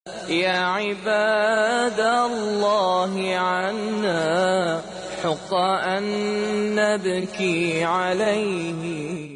يا عباد الله عنا حق أن نبكي عليه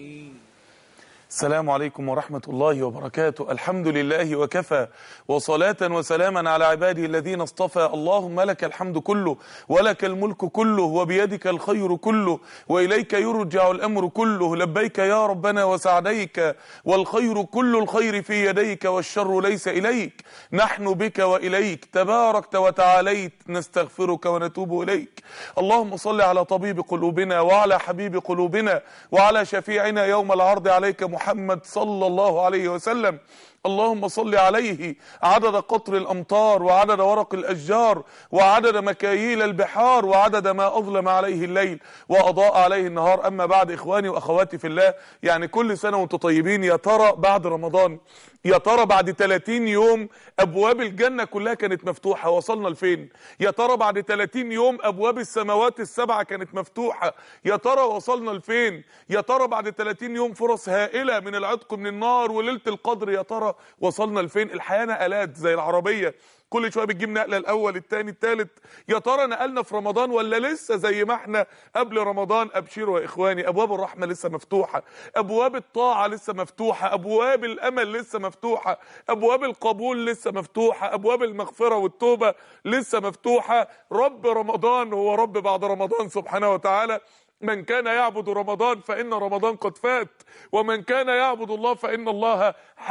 السلام عليكم ورحمة الله وبركاته الحمد لله وكفى وصلاة وسلاما على عباده الذين اصطفى اللهم لك الحمد كله ولك الملك كله وبيدك الخير كله وإليك يرجع الأمر كله لبيك يا ربنا وسعديك والخير كل الخير في يديك والشر ليس إليك نحن بك وإليك تباركت وتعاليت نستغفرك ونتوب إليك اللهم صل على طبيب قلوبنا وعلى حبيب قلوبنا وعلى شفيعنا يوم العرض عليك محمد صلى الله عليه وسلم اللهم صل عليه عدد قطر الأمطار وعدد ورق الأشجار وعدد مكاييل البحار وعدد ما أظلم عليه الليل وأضاء عليه النهار أما بعد إخواني وأخواتي في الله يعني كل سنة وانتم طيبين يا ترى بعد رمضان يا ترى بعد 30 يوم أبواب الجنة كلها كانت مفتوحة وصلنا لفين يا ترى بعد 30 يوم أبواب السماوات السبعة كانت مفتوحة يا ترى وصلنا لفين يا ترى بعد 30 يوم فرص هائلة من العتق من النار وليلة القدر يا ترى وصلنا لفين الحياة نقلات زي العربية كل شويه بتجيب نقله الاول الثاني الثالث يا ترى نقلنا في رمضان ولا لسه زي ما احنا قبل رمضان ابشروا يا اخواني ابواب الرحمه لسه مفتوحه ابواب الطاعه لسه مفتوحه ابواب الامل لسه مفتوحه ابواب القبول لسه مفتوحه ابواب المغفره والتوبه لسه مفتوحه رب رمضان هو رب بعد رمضان سبحانه وتعالى من كان يعبد رمضان فإن رمضان قد فات ومن كان يعبد الله فإن الله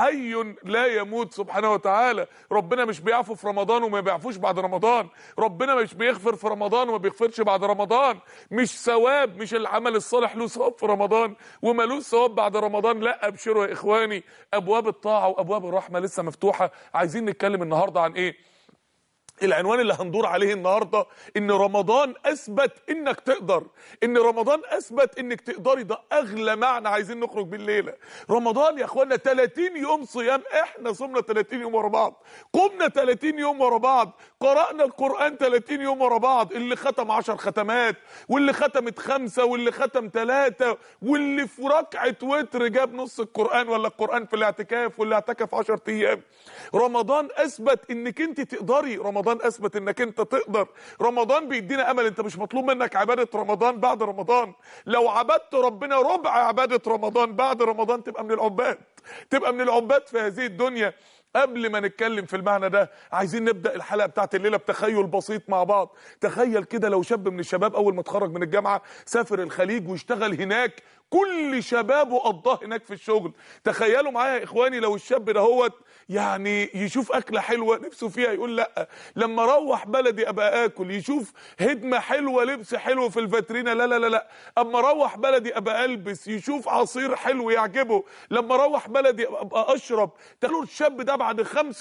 حي لا يموت سبحانه وتعالى ربنا مش بيعفو في رمضان وما بيعفوش بعد رمضان ربنا مش بيغفر في رمضان وما بيغفرش بعد رمضان مش ثواب مش العمل الصالح له ثواب في رمضان ومالوش ثواب بعد رمضان لا ابشروا يا اخواني ابواب الطاعه وابواب الرحمه لسه مفتوحه عايزين نتكلم النهارده عن ايه العنوان اللي هندور عليه النهارده ان رمضان اثبت انك تقدر ان رمضان اثبت انك تقدري ده اغلى معنى عايزين نخرج بالليله رمضان يا اخوانا 30 يوم صيام احنا صمنا 30 يوم ورا بعض قمنا 30 يوم ورا بعض قرانا القران 30 يوم ورا بعض اللي ختم 10 ختمات واللي ختمت خمسه واللي ختم ثلاثه واللي في ركعه وتر جاب نص القران ولا القران في الاعتكاف واللي اعتكف 10 ايام رمضان اثبت انك انت تقدري رمضان اثبت انك انت تقدر رمضان بيدينا امل انت مش مطلوب منك عباده رمضان بعد رمضان لو عبدت ربنا ربع عباده رمضان بعد رمضان تبقى من العباد تبقى من العباد في هذه الدنيا قبل ما نتكلم في المعنى ده عايزين نبدا الحلقه بتاعت الليله بتخيل بسيط مع بعض تخيل كده لو شاب من الشباب اول ما اتخرج من الجامعه سافر الخليج واشتغل هناك كل شبابه قضاه هناك في الشغل تخيلوا معايا يا اخواني لو الشاب دهوت يعني يشوف اكله حلوه نفسه فيها يقول لا لما اروح بلدي ابقى اكل يشوف هدمه حلوه لبس حلو في الفاترينا لا لا لا لا اما اروح بلدي ابقى البس يشوف عصير حلو يعجبه لما اروح بلدي ابقى اشرب تخيلوا الشاب ده بعد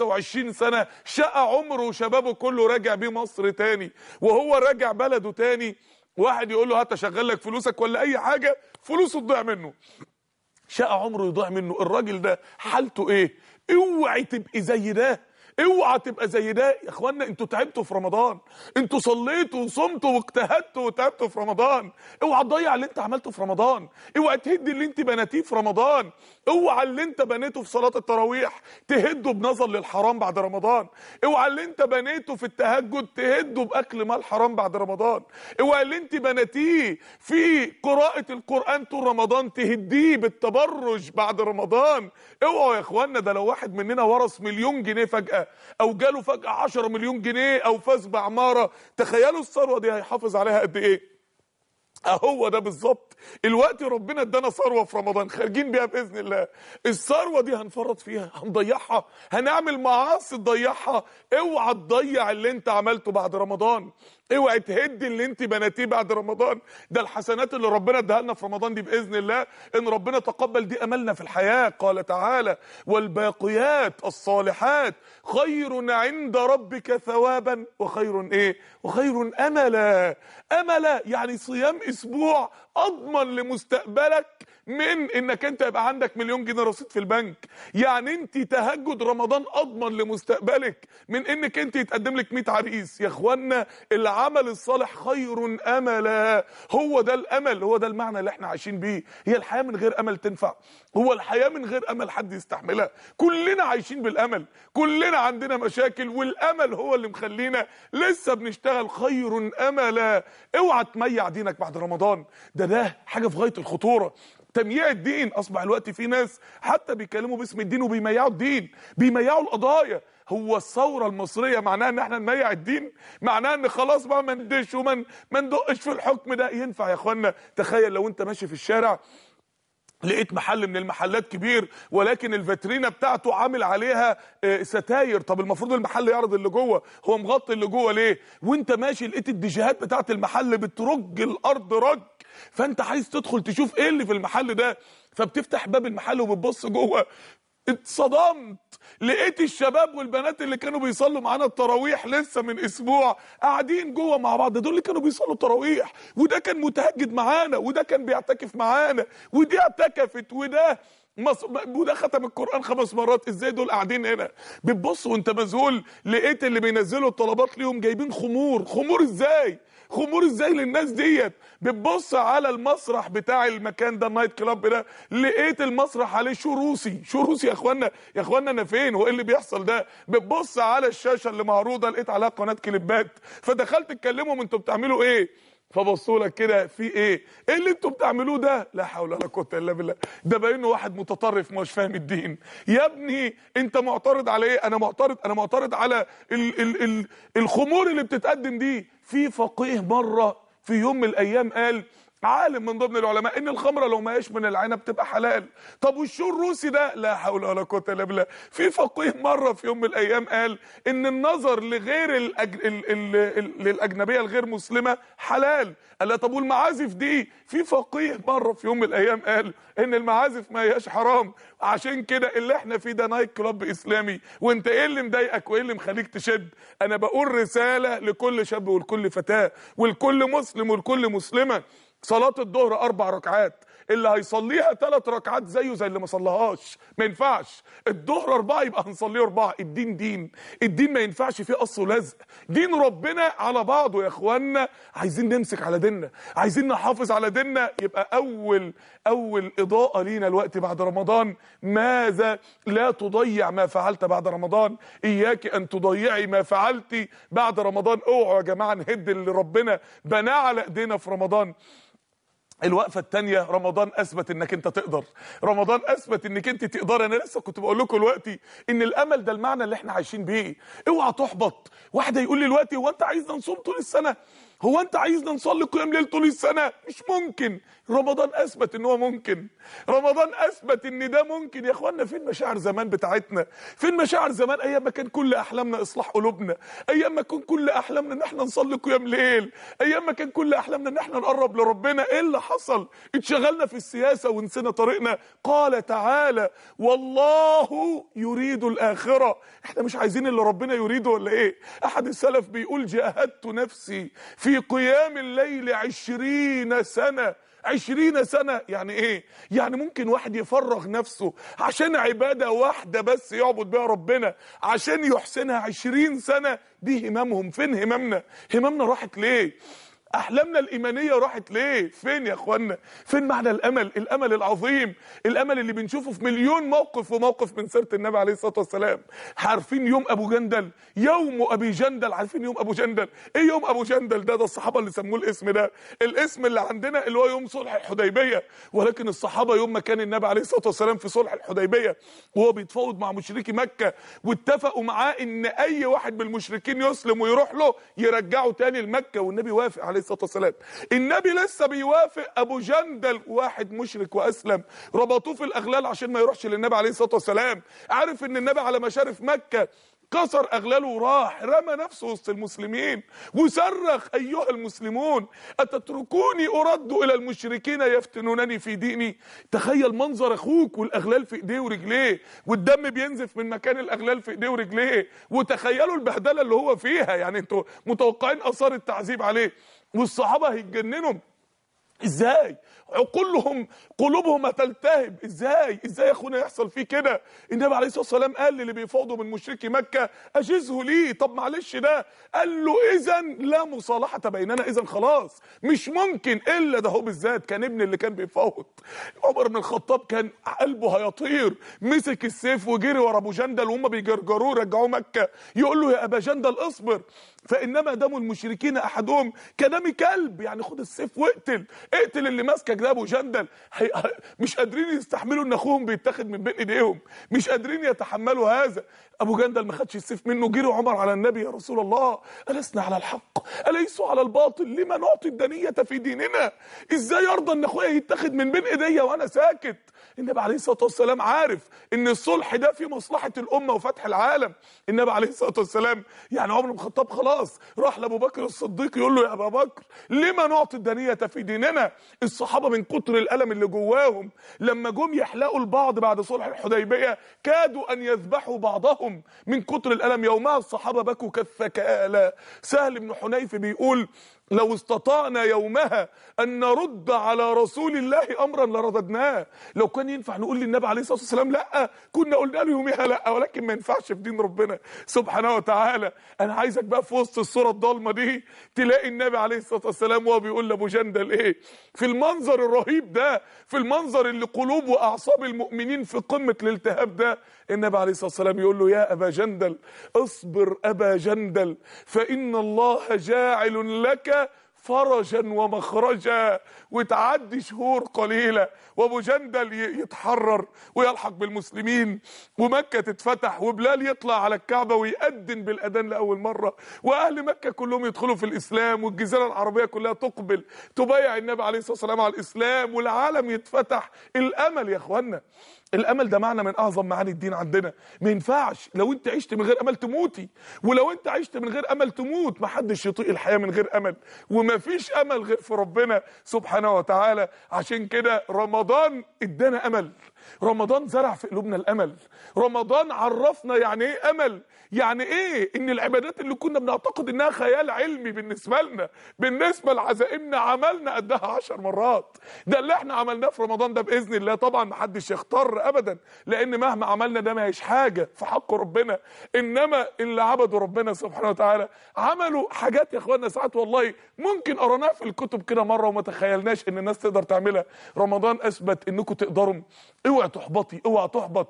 25 سنه شقى عمره وشبابه كله راجع بيه مصر تاني وهو راجع بلده تاني واحد يقول له هات اشغل لك فلوسك ولا اي حاجه فلوسه تضيع منه شقى عمره يضيع منه الراجل ده حالته ايه اوعي تبقي زي ده اوعى تبقى زي ده يا اخوانا انتوا تعبتوا في رمضان انتوا صليتوا وصمتوا واجتهدتوا وتعبتوا في رمضان اوعى تضيع اللي انت عملته في رمضان اوعى تهدي اللي انت بنيتيه في رمضان اوعى اللي انت بنيته في صلاه التراويح تهده بنظر للحرام بعد رمضان اوعى اللي انت بنيته في التهجد تهده باكل مال حرام بعد رمضان اوعى اللي انت بنيتيه في قراءه القران طول رمضان تهديه بالتبرج بعد رمضان اوعوا يا اخوانا ده لو واحد مننا ورث مليون جنيه فجاه او جاله فجاه 10 مليون جنيه او فاز بعماره تخيلوا الثروه دي هيحافظ عليها قد ايه اهو ده بالظبط الوقت ربنا ادانا ثروه في رمضان خارجين بيها باذن الله الثروه دي هنفرط فيها هنضيعها هنعمل معاصي تضيعها اوعى تضيع اللي انت عملته بعد رمضان اوعي تهد اللي انت بناتيه بعد رمضان ده الحسنات اللي ربنا اداها لنا في رمضان دي باذن الله ان ربنا تقبل دي املنا في الحياه قال تعالى والباقيات الصالحات خير عند ربك ثوابا وخير ايه وخير املا املا يعني صيام اسبوع اضمن لمستقبلك من انك انت يبقى عندك مليون جنيه رصيد في البنك يعني انت تهجد رمضان اضمن لمستقبلك من انك انت يتقدم لك 100 عريس يا اخوانا العمل الصالح خير املا هو ده الامل هو ده المعنى اللي احنا عايشين بيه هي الحياه من غير امل تنفع هو الحياه من غير امل حد يستحملها كلنا عايشين بالامل كلنا عندنا مشاكل والامل هو اللي مخلينا لسه بنشتغل خير املا اوعى تميع دينك بعد رمضان ده ده حاجه في غايه الخطوره تمييع الدين اصبح الوقت في ناس حتى بيتكلموا باسم الدين وبيميعوا الدين بيميعوا القضايا هو الثوره المصريه معناها ان احنا نميع الدين معناها ان خلاص بقى ما ندش وما ما ندقش في الحكم ده ينفع يا اخوانا تخيل لو انت ماشي في الشارع لقيت محل من المحلات كبير ولكن الفاترينا بتاعته عامل عليها آه، ستاير طب المفروض المحل يعرض اللي جوه هو مغطي اللي جوه ليه وانت ماشي لقيت الديجيهات بتاعت المحل بترج الارض رج فانت عايز تدخل تشوف ايه اللي في المحل ده فبتفتح باب المحل وبتبص جوه اتصدمت لقيت الشباب والبنات اللي كانوا بيصلوا معانا التراويح لسه من اسبوع قاعدين جوه مع بعض دول اللي كانوا بيصلوا التراويح وده كان متهجد معانا وده كان بيعتكف معانا ودي اعتكفت وده مص... وده ختم القران خمس مرات ازاي دول قاعدين هنا بتبص وانت مذهول لقيت اللي بينزلوا الطلبات ليهم جايبين خمور خمور ازاي خمور ازاي للناس ديت بتبص على المسرح بتاع المكان ده النايت كلاب ده لقيت المسرح عليه شو روسي شو روسي يا اخوانا يا اخوانا انا فين هو ايه اللي بيحصل ده بتبص على الشاشه اللي معروضه لقيت عليها قناه كليبات فدخلت اتكلمهم انتوا بتعملوا ايه فبصوا لك كده في ايه ايه اللي انتوا بتعملوه ده لا حول ولا قوه الا بالله ده باين واحد متطرف مش فاهم الدين يا ابني انت معترض على ايه انا معترض انا معترض على ال ال ال الخمور اللي بتتقدم دي في فقيه مره في يوم من الايام قال عالم من ضمن العلماء ان الخمره لو ما هيش من العنب تبقى حلال طب والشو الروسي ده لا حول ولا قوه الا بالله في فقيه مره في يوم من الايام قال ان النظر لغير الأج... ال... ال... ال... للاجنبيه الغير مسلمه حلال قال لا طب والمعازف دي في فقيه مره في يوم من الايام قال ان المعازف ما هياش حرام عشان كده اللي احنا فيه ده نايت كلاب اسلامي وانت ايه اللي مضايقك وايه اللي مخليك تشد انا بقول رساله لكل شاب ولكل فتاه ولكل مسلم ولكل مسلمه صلاة الظهر أربع ركعات اللي هيصليها ثلاث ركعات زيه زي اللي ما صلاهاش ما ينفعش الظهر أربعة يبقى هنصليه أربعة الدين دين الدين ما ينفعش فيه قص ولزق دين ربنا على بعضه يا إخوانا عايزين نمسك على ديننا عايزين نحافظ على ديننا يبقى أول أول إضاءة لينا الوقت بعد رمضان ماذا لا تضيع ما فعلت بعد رمضان إياك أن تضيعي ما فعلت بعد رمضان اوعوا يا جماعة نهد اللي ربنا بناه على إيدينا في رمضان الوقفه الثانيه رمضان اثبت انك انت تقدر رمضان اثبت انك انت تقدر انا لسه كنت بقول لكم دلوقتي ان الامل ده المعنى اللي احنا عايشين بيه اوعى تحبط واحد هيقول لي دلوقتي هو انت عايزنا نصوم طول السنه هو انت عايزنا نصلي قيام ليل طول السنه مش ممكن رمضان اثبت ان هو ممكن رمضان اثبت ان ده ممكن يا اخوانا فين مشاعر زمان بتاعتنا فين مشاعر زمان ايام ما كان كل احلامنا اصلاح قلوبنا ايام ما كان كل احلامنا ان احنا نصلي قيام ليل ايام ما كان كل احلامنا ان احنا نقرب لربنا ايه اللي حصل اتشغلنا في السياسه ونسينا طريقنا قال تعالى والله يريد الاخره احنا مش عايزين اللي ربنا يريده ولا ايه احد السلف بيقول جاهدت نفسي في قيام الليل عشرين سنه عشرين سنة يعني ايه يعني ممكن واحد يفرغ نفسه عشان عبادة واحدة بس يعبد بها ربنا عشان يحسنها عشرين سنة دي هممهم فين هممنا هممنا راحت ليه احلامنا الايمانيه راحت ليه فين يا اخوانا فين معنى الامل الامل العظيم الامل اللي بنشوفه في مليون موقف وموقف من سيره النبي عليه الصلاه والسلام عارفين يوم ابو جندل يوم ابي جندل عارفين يوم ابو جندل ايه يوم ابو جندل ده ده الصحابه اللي سموه الاسم ده الاسم اللي عندنا اللي هو يوم صلح الحديبيه ولكن الصحابه يوم ما كان النبي عليه الصلاه والسلام في صلح الحديبيه وهو بيتفاوض مع مشركي مكه واتفقوا معاه ان اي واحد من المشركين يسلم ويروح له يرجعه تاني لمكه والنبي وافق عليه الصلاه والسلام النبي لسه بيوافق ابو جندل واحد مشرك واسلم ربطوه في الاغلال عشان ما يروحش للنبي عليه الصلاه والسلام عارف ان النبي على مشارف مكه كسر اغلاله وراح رمى نفسه وسط المسلمين وصرخ ايها المسلمون اتتركوني ارد الى المشركين يفتنونني في ديني تخيل منظر اخوك والاغلال في ايديه ورجليه والدم بينزف من مكان الاغلال في ايديه ورجليه وتخيلوا البهدله اللي هو فيها يعني انتوا متوقعين اثار التعذيب عليه والصحابه هيتجننوا ازاي عقولهم قلوبهم هتلتهب ازاي ازاي يا اخونا يحصل فيه كده النبي عليه الصلاه والسلام قال للي بيفاوضوا من مشركي مكه اجزه لي طب معلش ده قال له اذا لا مصالحه بيننا اذا خلاص مش ممكن الا ده هو بالذات كان ابن اللي كان بيفاوض عمر بن الخطاب كان قلبه هيطير مسك السيف وجري ورا ابو جندل وهم بيجرجروه رجعوه مكه يقول له يا ابا جندل اصبر فانما دم المشركين احدهم كدم كلب يعني خد السيف واقتل اقتل اللي ماسكك ده ابو جندل هي... مش قادرين يستحملوا ان اخوهم بيتاخد من بين ايديهم مش قادرين يتحملوا هذا ابو جندل ما خدش السيف منه جري عمر على النبي يا رسول الله ألسنا على الحق أليسوا على الباطل لما نعطي الدنية في ديننا ازاي يرضى ان اخويا يتاخد من بين ايديا وانا ساكت النبي عليه الصلاه والسلام عارف ان الصلح ده في مصلحه الامه وفتح العالم النبي عليه الصلاه والسلام يعني عمر بن الخطاب خلاص راح لابو بكر الصديق يقول له يا ابا بكر لما نعطي الدنيه في ديننا الصحابه من كتر الالم اللي جواهم لما جم يحلقوا البعض بعد صلح الحديبيه كادوا ان يذبحوا بعضهم من كتر الالم يومها الصحابه بكوا كالثكالى سهل بن حنيف بيقول لو استطعنا يومها ان نرد على رسول الله امرا لرددناه لو كان ينفع نقول للنبي عليه الصلاه والسلام لا كنا قلنا له يوميها لا ولكن ما ينفعش في دين ربنا سبحانه وتعالى انا عايزك بقى في وسط الصوره الضلمه دي تلاقي النبي عليه الصلاه والسلام وهو بيقول لابو جندل ايه في المنظر الرهيب ده في المنظر اللي قلوب واعصاب المؤمنين في قمه الالتهاب ده النبي عليه الصلاه والسلام يقول له يا ابا جندل اصبر ابا جندل فان الله جاعل لك فرجا ومخرجا وتعدي شهور قليلة وابو جندل يتحرر ويلحق بالمسلمين ومكة تتفتح وبلال يطلع على الكعبة ويأذن بالأذان لأول مرة وأهل مكة كلهم يدخلوا في الإسلام والجزيرة العربية كلها تقبل تبايع النبي عليه الصلاة والسلام على الإسلام والعالم يتفتح الأمل يا إخوانا الامل ده معنى من اعظم معاني الدين عندنا ما ينفعش لو انت عشت من غير امل تموتي ولو انت عشت من غير امل تموت ما حدش يطيق الحياه من غير امل وما فيش امل غير في ربنا سبحانه وتعالى عشان كده رمضان ادانا امل رمضان زرع في قلوبنا الامل رمضان عرفنا يعني ايه امل يعني ايه ان العبادات اللي كنا بنعتقد انها خيال علمي بالنسبه لنا بالنسبه لعزائمنا عملنا قدها عشر مرات ده اللي احنا عملناه في رمضان ده باذن الله طبعا ما حدش يختار ابدا لان مهما عملنا ده ما هيش حاجه في حق ربنا انما اللي عبدوا ربنا سبحانه وتعالى عملوا حاجات يا اخوانا ساعات والله ممكن قرناها في الكتب كده مره وما تخيلناش ان الناس تقدر تعملها رمضان اثبت انكم تقدروا اوعى تحبطي اوعى تحبط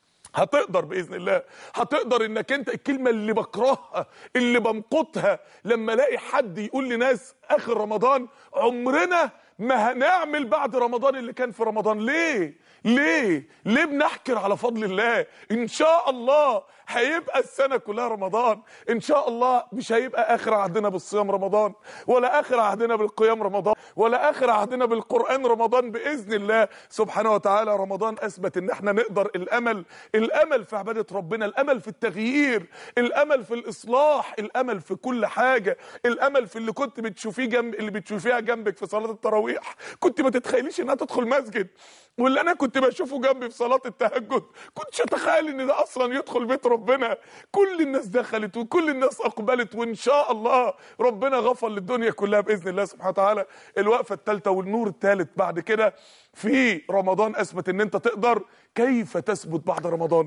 هتقدر باذن الله هتقدر انك انت الكلمه اللي بكرهها اللي بمقتها لما الاقي حد يقول لناس اخر رمضان عمرنا ما هنعمل بعد رمضان اللي كان في رمضان ليه ليه ليه بنحكر على فضل الله ان شاء الله هيبقى السنه كلها رمضان ان شاء الله مش هيبقى اخر عهدنا بالصيام رمضان ولا اخر عهدنا بالقيام رمضان ولا اخر عهدنا بالقران رمضان باذن الله سبحانه وتعالى رمضان اثبت ان احنا نقدر الامل الامل في عباده ربنا الامل في التغيير الامل في الاصلاح الامل في كل حاجه الامل في اللي كنت بتشوفيه جنب اللي بتشوفيها جنبك في صلاه التراويح كنت ما تتخيليش انها تدخل مسجد واللي انا كنت بشوفه جنبي في صلاه التهجد كنتش اتخيل ان ده اصلا يدخل بيت ربنا كل الناس دخلت وكل الناس اقبلت وان شاء الله ربنا غفر للدنيا كلها باذن الله سبحانه وتعالى الوقفه الثالثه والنور الثالث بعد كده في رمضان اثبت ان انت تقدر كيف تثبت بعد رمضان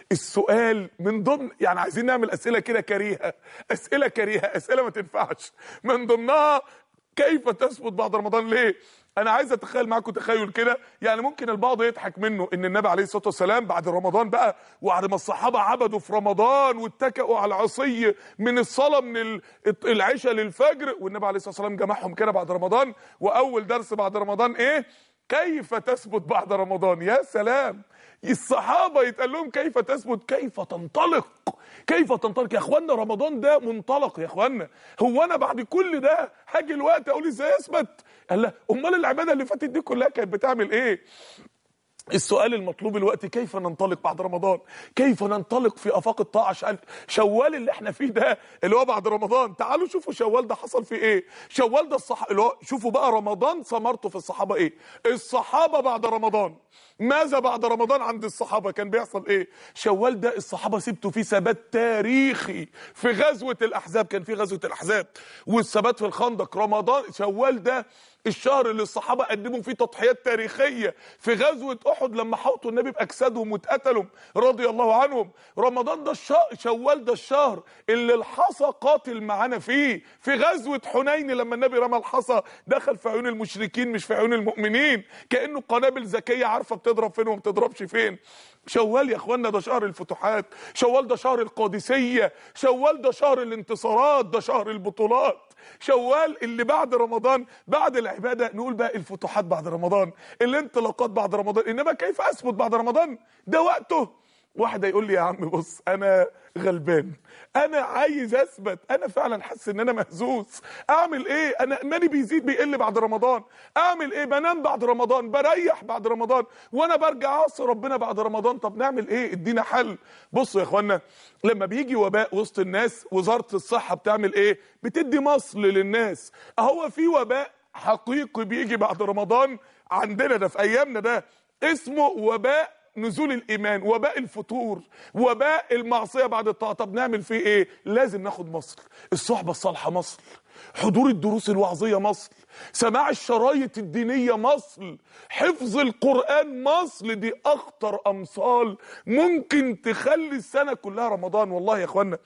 السؤال من ضمن يعني عايزين نعمل اسئله كده كريهه اسئله كريهه اسئله ما تنفعش من ضمنها كيف تثبت بعد رمضان ليه انا عايز اتخيل معاكم تخيل كده يعني ممكن البعض يضحك منه ان النبي عليه الصلاه والسلام بعد رمضان بقى وبعد ما الصحابه عبدوا في رمضان واتكئوا على العصي من الصلاه من العشاء للفجر والنبي عليه الصلاه والسلام جمعهم كده بعد رمضان واول درس بعد رمضان ايه كيف تثبت بعد رمضان يا سلام الصحابه يتقال لهم كيف تثبت كيف تنطلق كيف تنطلق يا اخوانا رمضان ده منطلق يا اخوانا هو انا بعد كل ده هاجي الوقت اقول ازاي اثبت قال لا امال العباده اللي فاتت دي كلها كانت بتعمل ايه السؤال المطلوب الوقت كيف ننطلق بعد رمضان كيف ننطلق في افاق الطاعه شوال اللي احنا فيه ده اللي هو بعد رمضان تعالوا شوفوا شوال ده حصل فيه ايه شوال ده الصح اللي هو شوفوا بقى رمضان ثمرته في الصحابه ايه الصحابه بعد رمضان ماذا بعد رمضان عند الصحابه كان بيحصل ايه شوال ده الصحابه سبتوا فيه ثبات تاريخي في غزوه الاحزاب كان في غزوه الاحزاب والثبات في الخندق رمضان شوال ده الشهر اللي الصحابه قدموا فيه تضحيات تاريخيه في غزوه احد لما حوطوا النبي باجسادهم واتقتلوا رضي الله عنهم رمضان ده الشهر شوال ده الشهر اللي الحصى قاتل معانا فيه في غزوه حنين لما النبي رمى الحصى دخل في عيون المشركين مش في عيون المؤمنين كانه قنابل ذكيه عارفه بتضرب فين وما بتضربش فين شوال يا اخوانا ده شهر الفتوحات شوال ده شهر القادسيه شوال ده شهر الانتصارات ده شهر البطولات شوال اللي بعد رمضان بعد العباده نقول بقى الفتوحات بعد رمضان الانطلاقات بعد رمضان انما كيف اثبت بعد رمضان ده وقته واحد يقول لي يا عم بص انا غلبان انا عايز اثبت انا فعلا حاسس ان انا مهزوز اعمل ايه انا ايماني بيزيد بيقل بعد رمضان اعمل ايه بنام بعد رمضان بريح بعد رمضان وانا برجع اعصي ربنا بعد رمضان طب نعمل ايه ادينا حل بصوا يا اخوانا لما بيجي وباء وسط الناس وزاره الصحه بتعمل ايه بتدي مصل للناس اهو في وباء حقيقي بيجي بعد رمضان عندنا ده في ايامنا ده اسمه وباء نزول الايمان وباء الفتور وباء المعصيه بعد الطاعه طب نعمل فيه ايه لازم ناخد مصل الصحبه الصالحه مصل حضور الدروس الوعظيه مصل سماع الشرايط الدينيه مصل حفظ القران مصل دي اخطر امثال ممكن تخلي السنه كلها رمضان والله يا اخوانا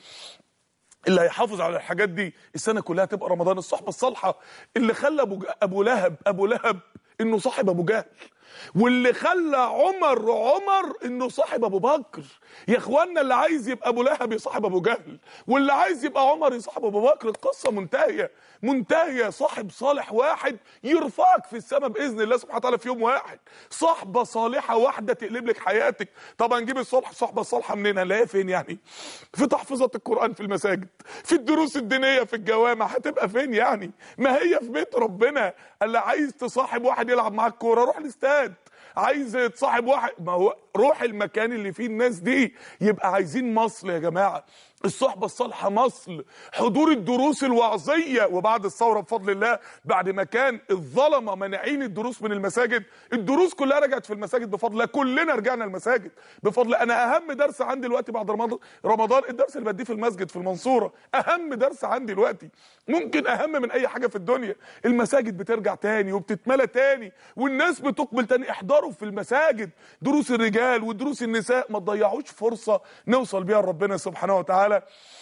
اللي هيحافظ على الحاجات دي السنه كلها تبقى رمضان الصحبه الصالحه اللي خلى ابو ابو لهب ابو لهب انه صاحب ابو جهل واللي خلى عمر عمر انه صاحب ابو بكر يا اخوانا اللي عايز يبقى ابو لهب يصاحب ابو جهل واللي عايز يبقى عمر يصاحب ابو بكر القصه منتهيه منتهيه صاحب صالح واحد يرفعك في السماء باذن الله سبحانه وتعالى في يوم واحد صحبه صالحه واحده تقلب لك حياتك طبعا نجيب الصلح الصحبه الصالحه منين هنلاقيها فين يعني في تحفظه القران في المساجد في الدروس الدينيه في الجوامع هتبقى فين يعني ما هي في بيت ربنا اللي عايز تصاحب واحد يلعب معاك كوره روح الاستاد عايز تصاحب واحد ما هو روح المكان اللي فيه الناس دي يبقى عايزين مصل يا جماعه الصحبة الصالحة مصل حضور الدروس الوعظية وبعد الثورة بفضل الله بعد ما كان الظلمة منعين الدروس من المساجد الدروس كلها رجعت في المساجد بفضل الله كلنا رجعنا المساجد بفضل الله انا اهم درس عندي دلوقتي بعد رمضان رمضان الدرس اللي بديه في المسجد في المنصورة اهم درس عندي دلوقتي ممكن اهم من اي حاجة في الدنيا المساجد بترجع تاني وبتتملى تاني والناس بتقبل تاني احضروا في المساجد دروس الرجال ودروس النساء ما تضيعوش فرصة نوصل بيها لربنا سبحانه وتعالى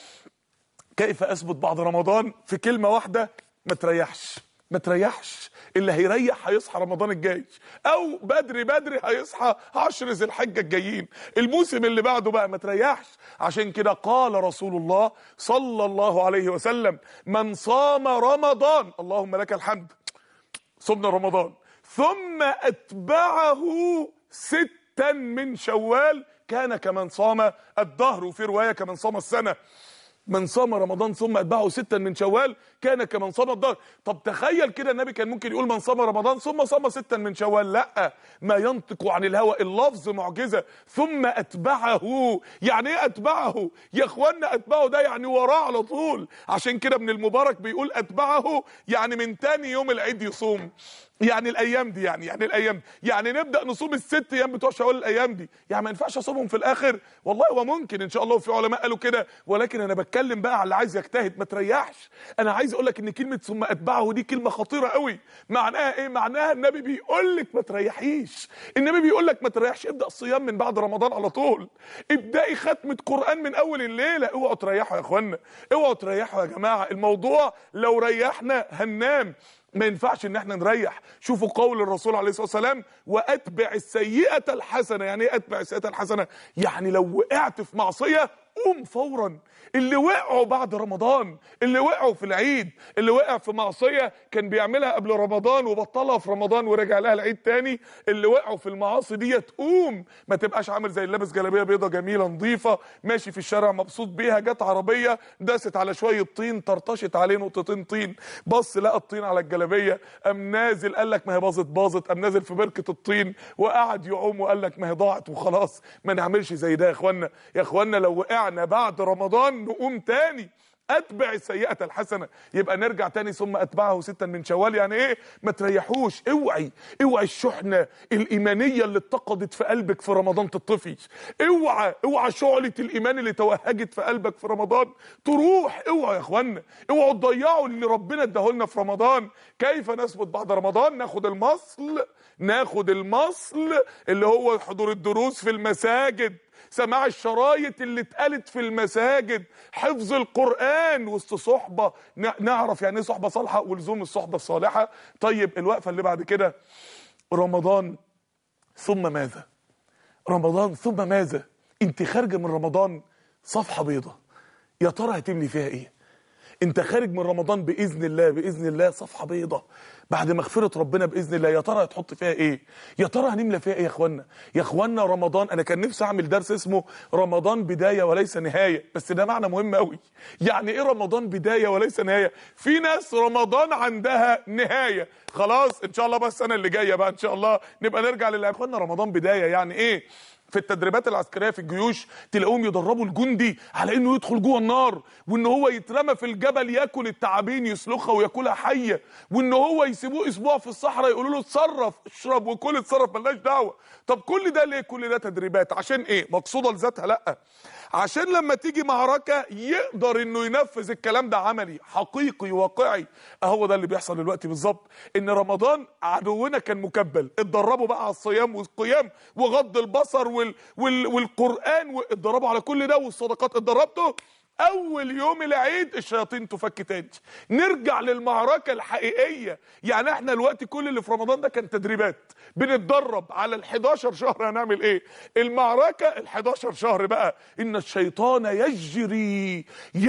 كيف اثبت بعد رمضان في كلمه واحده ما تريحش ما تريحش اللي هيريح هيصحى رمضان الجاي او بدري بدري هيصحى عشر ذي الحجه الجايين الموسم اللي بعده بقى ما تريحش عشان كده قال رسول الله صلى الله عليه وسلم من صام رمضان اللهم لك الحمد صمنا رمضان ثم اتبعه ستا من شوال كان كمن صام الدهر وفي روايه كمن صام السنه من صام رمضان ثم اتبعه ستا من شوال كان كمن صام الدهر طب تخيل كده النبي كان ممكن يقول من صام رمضان ثم صام ستا من شوال لا ما ينطق عن الهوى اللفظ معجزه ثم اتبعه يعني ايه اتبعه يا اخوانا اتبعه ده يعني وراه على طول عشان كده ابن المبارك بيقول اتبعه يعني من تاني يوم العيد يصوم يعني الايام دي يعني يعني الايام دي يعني نبدا نصوم الست ايام بتوع شوال الايام دي يعني ما ينفعش اصومهم في الاخر والله هو ممكن ان شاء الله وفي علماء قالوا كده ولكن انا بتكلم بقى على اللي عايز يجتهد ما تريحش انا عايز اقول لك ان كلمه ثم اتبعه دي كلمه خطيره قوي معناها ايه معناها النبي بيقول لك ما تريحيش النبي بيقول لك ما تريحش ابدا الصيام من بعد رمضان على طول ابداي ختمه قران من اول الليله اوعوا تريحوا يا اخوانا اوعوا تريحوا يا جماعه الموضوع لو ريحنا هننام ما ينفعش ان احنا نريح شوفوا قول الرسول عليه الصلاه والسلام واتبع السيئه الحسنه يعني ايه اتبع السيئه الحسنه يعني لو وقعت في معصيه قوم فورا اللي وقعوا بعد رمضان اللي وقعوا في العيد اللي وقع في معصيه كان بيعملها قبل رمضان وبطلها في رمضان ورجع لها العيد تاني اللي وقعوا في المعاصي دي تقوم ما تبقاش عامل زي اللي لابس جلابيه بيضه جميله نظيفه ماشي في الشارع مبسوط بيها جت عربيه داست على شويه طين طرطشت عليه نقطتين طين بص لقى الطين على الجلابيه قام نازل قال لك ما هي باظت باظت قام نازل في بركه الطين وقعد يعوم وقال لك ما هي ضاعت وخلاص ما نعملش زي ده يا اخوانا يا اخوانا لو وقعنا بعد رمضان نقوم تاني اتبع السيئه الحسنه يبقى نرجع تاني ثم اتبعه ستا من شوال يعني ايه ما تريحوش اوعي اوعي الشحنه الايمانيه اللي اتقدت في قلبك في رمضان تطفي اوعى اوعى شعله الايمان اللي توهجت في قلبك في رمضان تروح اوعى يا اخوانا اوعوا تضيعوا اللي ربنا اداهولنا في رمضان كيف نثبت بعد رمضان ناخد المصل ناخد المصل اللي هو حضور الدروس في المساجد سماع الشرايط اللي اتقالت في المساجد حفظ القرآن وسط صحبة نعرف يعني ايه صحبة صالحة ولزوم الصحبة الصالحة طيب الوقفة اللي بعد كده رمضان ثم ماذا رمضان ثم ماذا انت خارجة من رمضان صفحة بيضة يا ترى هتملي فيها ايه انت خارج من رمضان باذن الله باذن الله صفحه بيضة بعد مغفره ربنا باذن الله يا ترى هتحط فيها ايه يا ترى هنملى فيها ايه يا اخوانا يا اخوانا رمضان انا كان نفسي اعمل درس اسمه رمضان بدايه وليس نهايه بس ده معنى مهم قوي يعني ايه رمضان بدايه وليس نهايه في ناس رمضان عندها نهايه خلاص ان شاء الله بس السنه اللي جايه بقى ان شاء الله نبقى نرجع لله يا اخوانا رمضان بدايه يعني ايه في التدريبات العسكريه في الجيوش تلاقوهم يدربوا الجندي على انه يدخل جوه النار وان هو يترمى في الجبل ياكل التعابين يسلخها وياكلها حيه وان هو يسيبوه اسبوع في الصحراء يقولوا له اتصرف اشرب وكل اتصرف ملناش دعوه طب كل ده ليه كل ده تدريبات عشان ايه مقصوده لذاتها لا عشان لما تيجي معركة يقدر انه ينفذ الكلام ده عملي حقيقي واقعي اهو ده اللي بيحصل دلوقتي بالظبط ان رمضان عدونا كان مكبل اتدربوا بقى على الصيام والقيام وغض البصر وال وال والقرآن واتدربوا على كل ده والصدقات اتدربتوا اول يوم العيد الشياطين تفك تاني نرجع للمعركه الحقيقيه يعني احنا الوقت كل اللي في رمضان ده كان تدريبات بنتدرب على ال11 شهر هنعمل ايه المعركه ال11 شهر بقى ان الشيطان يجري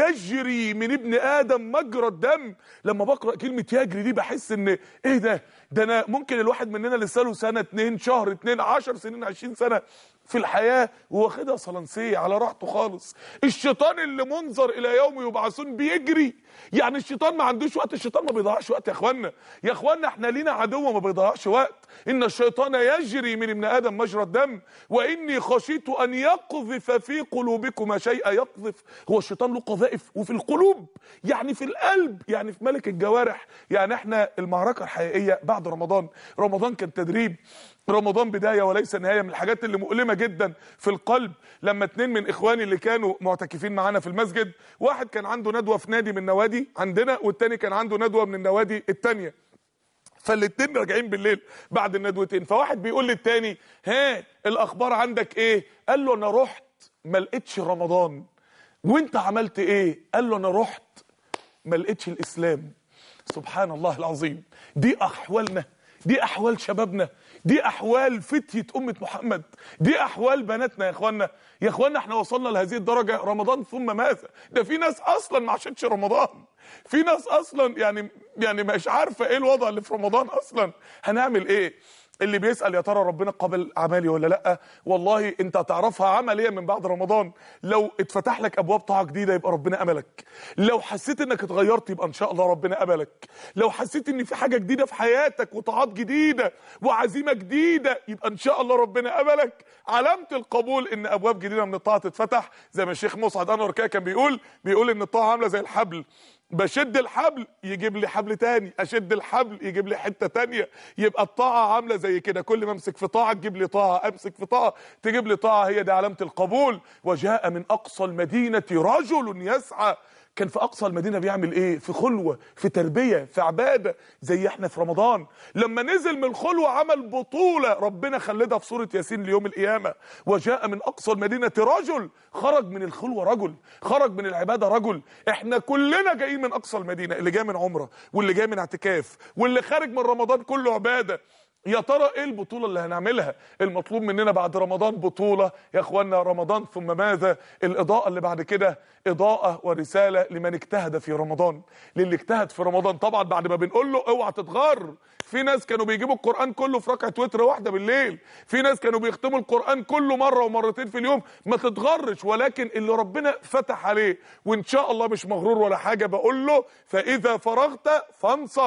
يجري من ابن ادم مجرى الدم لما بقرا كلمه يجري دي بحس ان ايه ده ده انا ممكن الواحد مننا لسه له سنه اتنين شهر اتنين عشر سنين عشرين سنه في الحياة واخدها صلنسية على راحته خالص الشيطان اللي منظر إلى يوم يبعثون بيجري يعني الشيطان ما عندوش وقت الشيطان ما بيضيعش وقت يا اخوانا يا اخوانا احنا لينا عدو ما بيضيعش وقت ان الشيطان يجري من ابن ادم مجرى الدم واني خشيت ان يقذف في قلوبكما شيئا يقذف هو الشيطان له قذائف وفي القلوب يعني في القلب يعني في ملك الجوارح يعني احنا المعركة الحقيقية بعد رمضان رمضان كان تدريب رمضان بداية وليس نهاية من الحاجات اللي مؤلمة جدا في القلب لما اتنين من اخواني اللي كانوا معتكفين معانا في المسجد واحد كان عنده ندوة في نادي من نوادي عندنا والتاني كان عنده ندوة من النوادي التانية فالاتنين راجعين بالليل بعد الندوتين فواحد بيقول للتاني ها الاخبار عندك ايه قال له انا رحت ما لقيتش رمضان وانت عملت ايه قال له انا رحت ما لقيتش الاسلام سبحان الله العظيم دي احوالنا دي احوال شبابنا دي احوال فتية امة محمد دي احوال بناتنا يا اخوانا يا اخوانا احنا وصلنا لهذه الدرجة رمضان ثم ماذا ده في ناس اصلا ما عاشتش رمضان في ناس اصلا يعني يعني مش عارفة ايه الوضع اللي في رمضان اصلا هنعمل ايه اللي بيسأل يا ترى ربنا قبل اعمالي ولا لا والله انت هتعرفها عمليا من بعد رمضان لو اتفتح لك ابواب طاعه جديده يبقى ربنا قبلك لو حسيت انك اتغيرت يبقى ان شاء الله ربنا قبلك لو حسيت ان في حاجه جديده في حياتك وطاعات جديده وعزيمه جديده يبقى ان شاء الله ربنا قبلك علامه القبول ان ابواب جديده من الطاعه تتفتح زي ما الشيخ مسعد انور كده كان بيقول بيقول ان الطاعه عامله زي الحبل بشد الحبل يجيب لي حبل تاني اشد الحبل يجيب لي حته تانية يبقى الطاعه عامله زي كده كل ما امسك في طاعه تجيب لي طاعه امسك في طاعه تجيب لي طاعه هي دي علامه القبول وجاء من اقصى المدينه رجل يسعى كان في اقصى المدينه بيعمل ايه في خلوه في تربيه في عباده زي احنا في رمضان لما نزل من الخلوه عمل بطوله ربنا خلدها في سوره ياسين ليوم القيامه وجاء من اقصى المدينه رجل خرج من الخلوه رجل خرج من العباده رجل احنا كلنا جايين من اقصى المدينه اللي جاي من عمره واللي جاي من اعتكاف واللي خارج من رمضان كله عباده يا ترى ايه البطولة اللي هنعملها المطلوب مننا بعد رمضان بطولة يا اخوانا رمضان ثم ماذا الاضاءة اللي بعد كده اضاءة ورسالة لمن اجتهد في رمضان للي اجتهد في رمضان طبعا بعد ما بنقول له اوعى تتغر في ناس كانوا بيجيبوا القرآن كله في ركعة وتر واحدة بالليل في ناس كانوا بيختموا القرآن كله مرة ومرتين في اليوم ما تتغرش ولكن اللي ربنا فتح عليه وان شاء الله مش مغرور ولا حاجة بقول له فاذا فرغت فانصب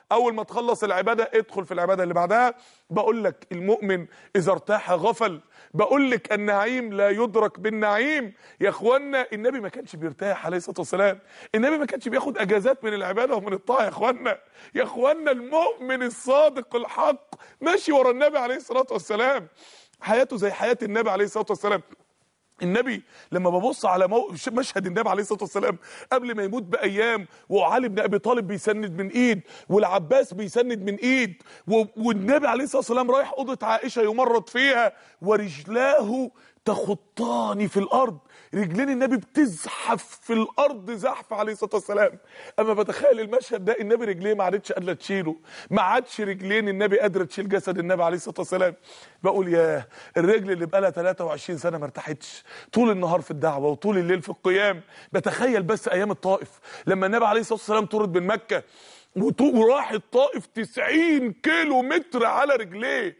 اول ما تخلص العباده ادخل في العباده اللي بعدها بقول لك المؤمن اذا ارتاح غفل بقول لك النعيم لا يدرك بالنعيم يا اخوانا النبي ما كانش بيرتاح عليه الصلاه والسلام النبي ما كانش بياخد اجازات من العباده ومن الطاعه يا اخوانا يا اخوانا المؤمن الصادق الحق ماشي ورا النبي عليه الصلاه والسلام حياته زي حياه النبي عليه الصلاه والسلام النبي لما ببص على مو... مشهد النبي عليه الصلاه والسلام قبل ما يموت بايام وعلي بن ابي طالب بيسند من ايد والعباس بيسند من ايد و... والنبي عليه الصلاه والسلام رايح اوضه عائشه يمرض فيها ورجلاه تخطان في الارض رجلين النبي بتزحف في الارض زحف عليه الصلاه والسلام اما بتخيل المشهد ده النبي رجليه ما عادتش قادره تشيله ما عادش رجلين النبي قادره تشيل جسد النبي عليه الصلاه والسلام بقول يا الرجل اللي بقالها 23 سنه ما ارتاحتش طول النهار في الدعوه وطول الليل في القيام بتخيل بس ايام الطائف لما النبي عليه الصلاه والسلام طرد من مكه وراح الطائف 90 كيلو متر على رجليه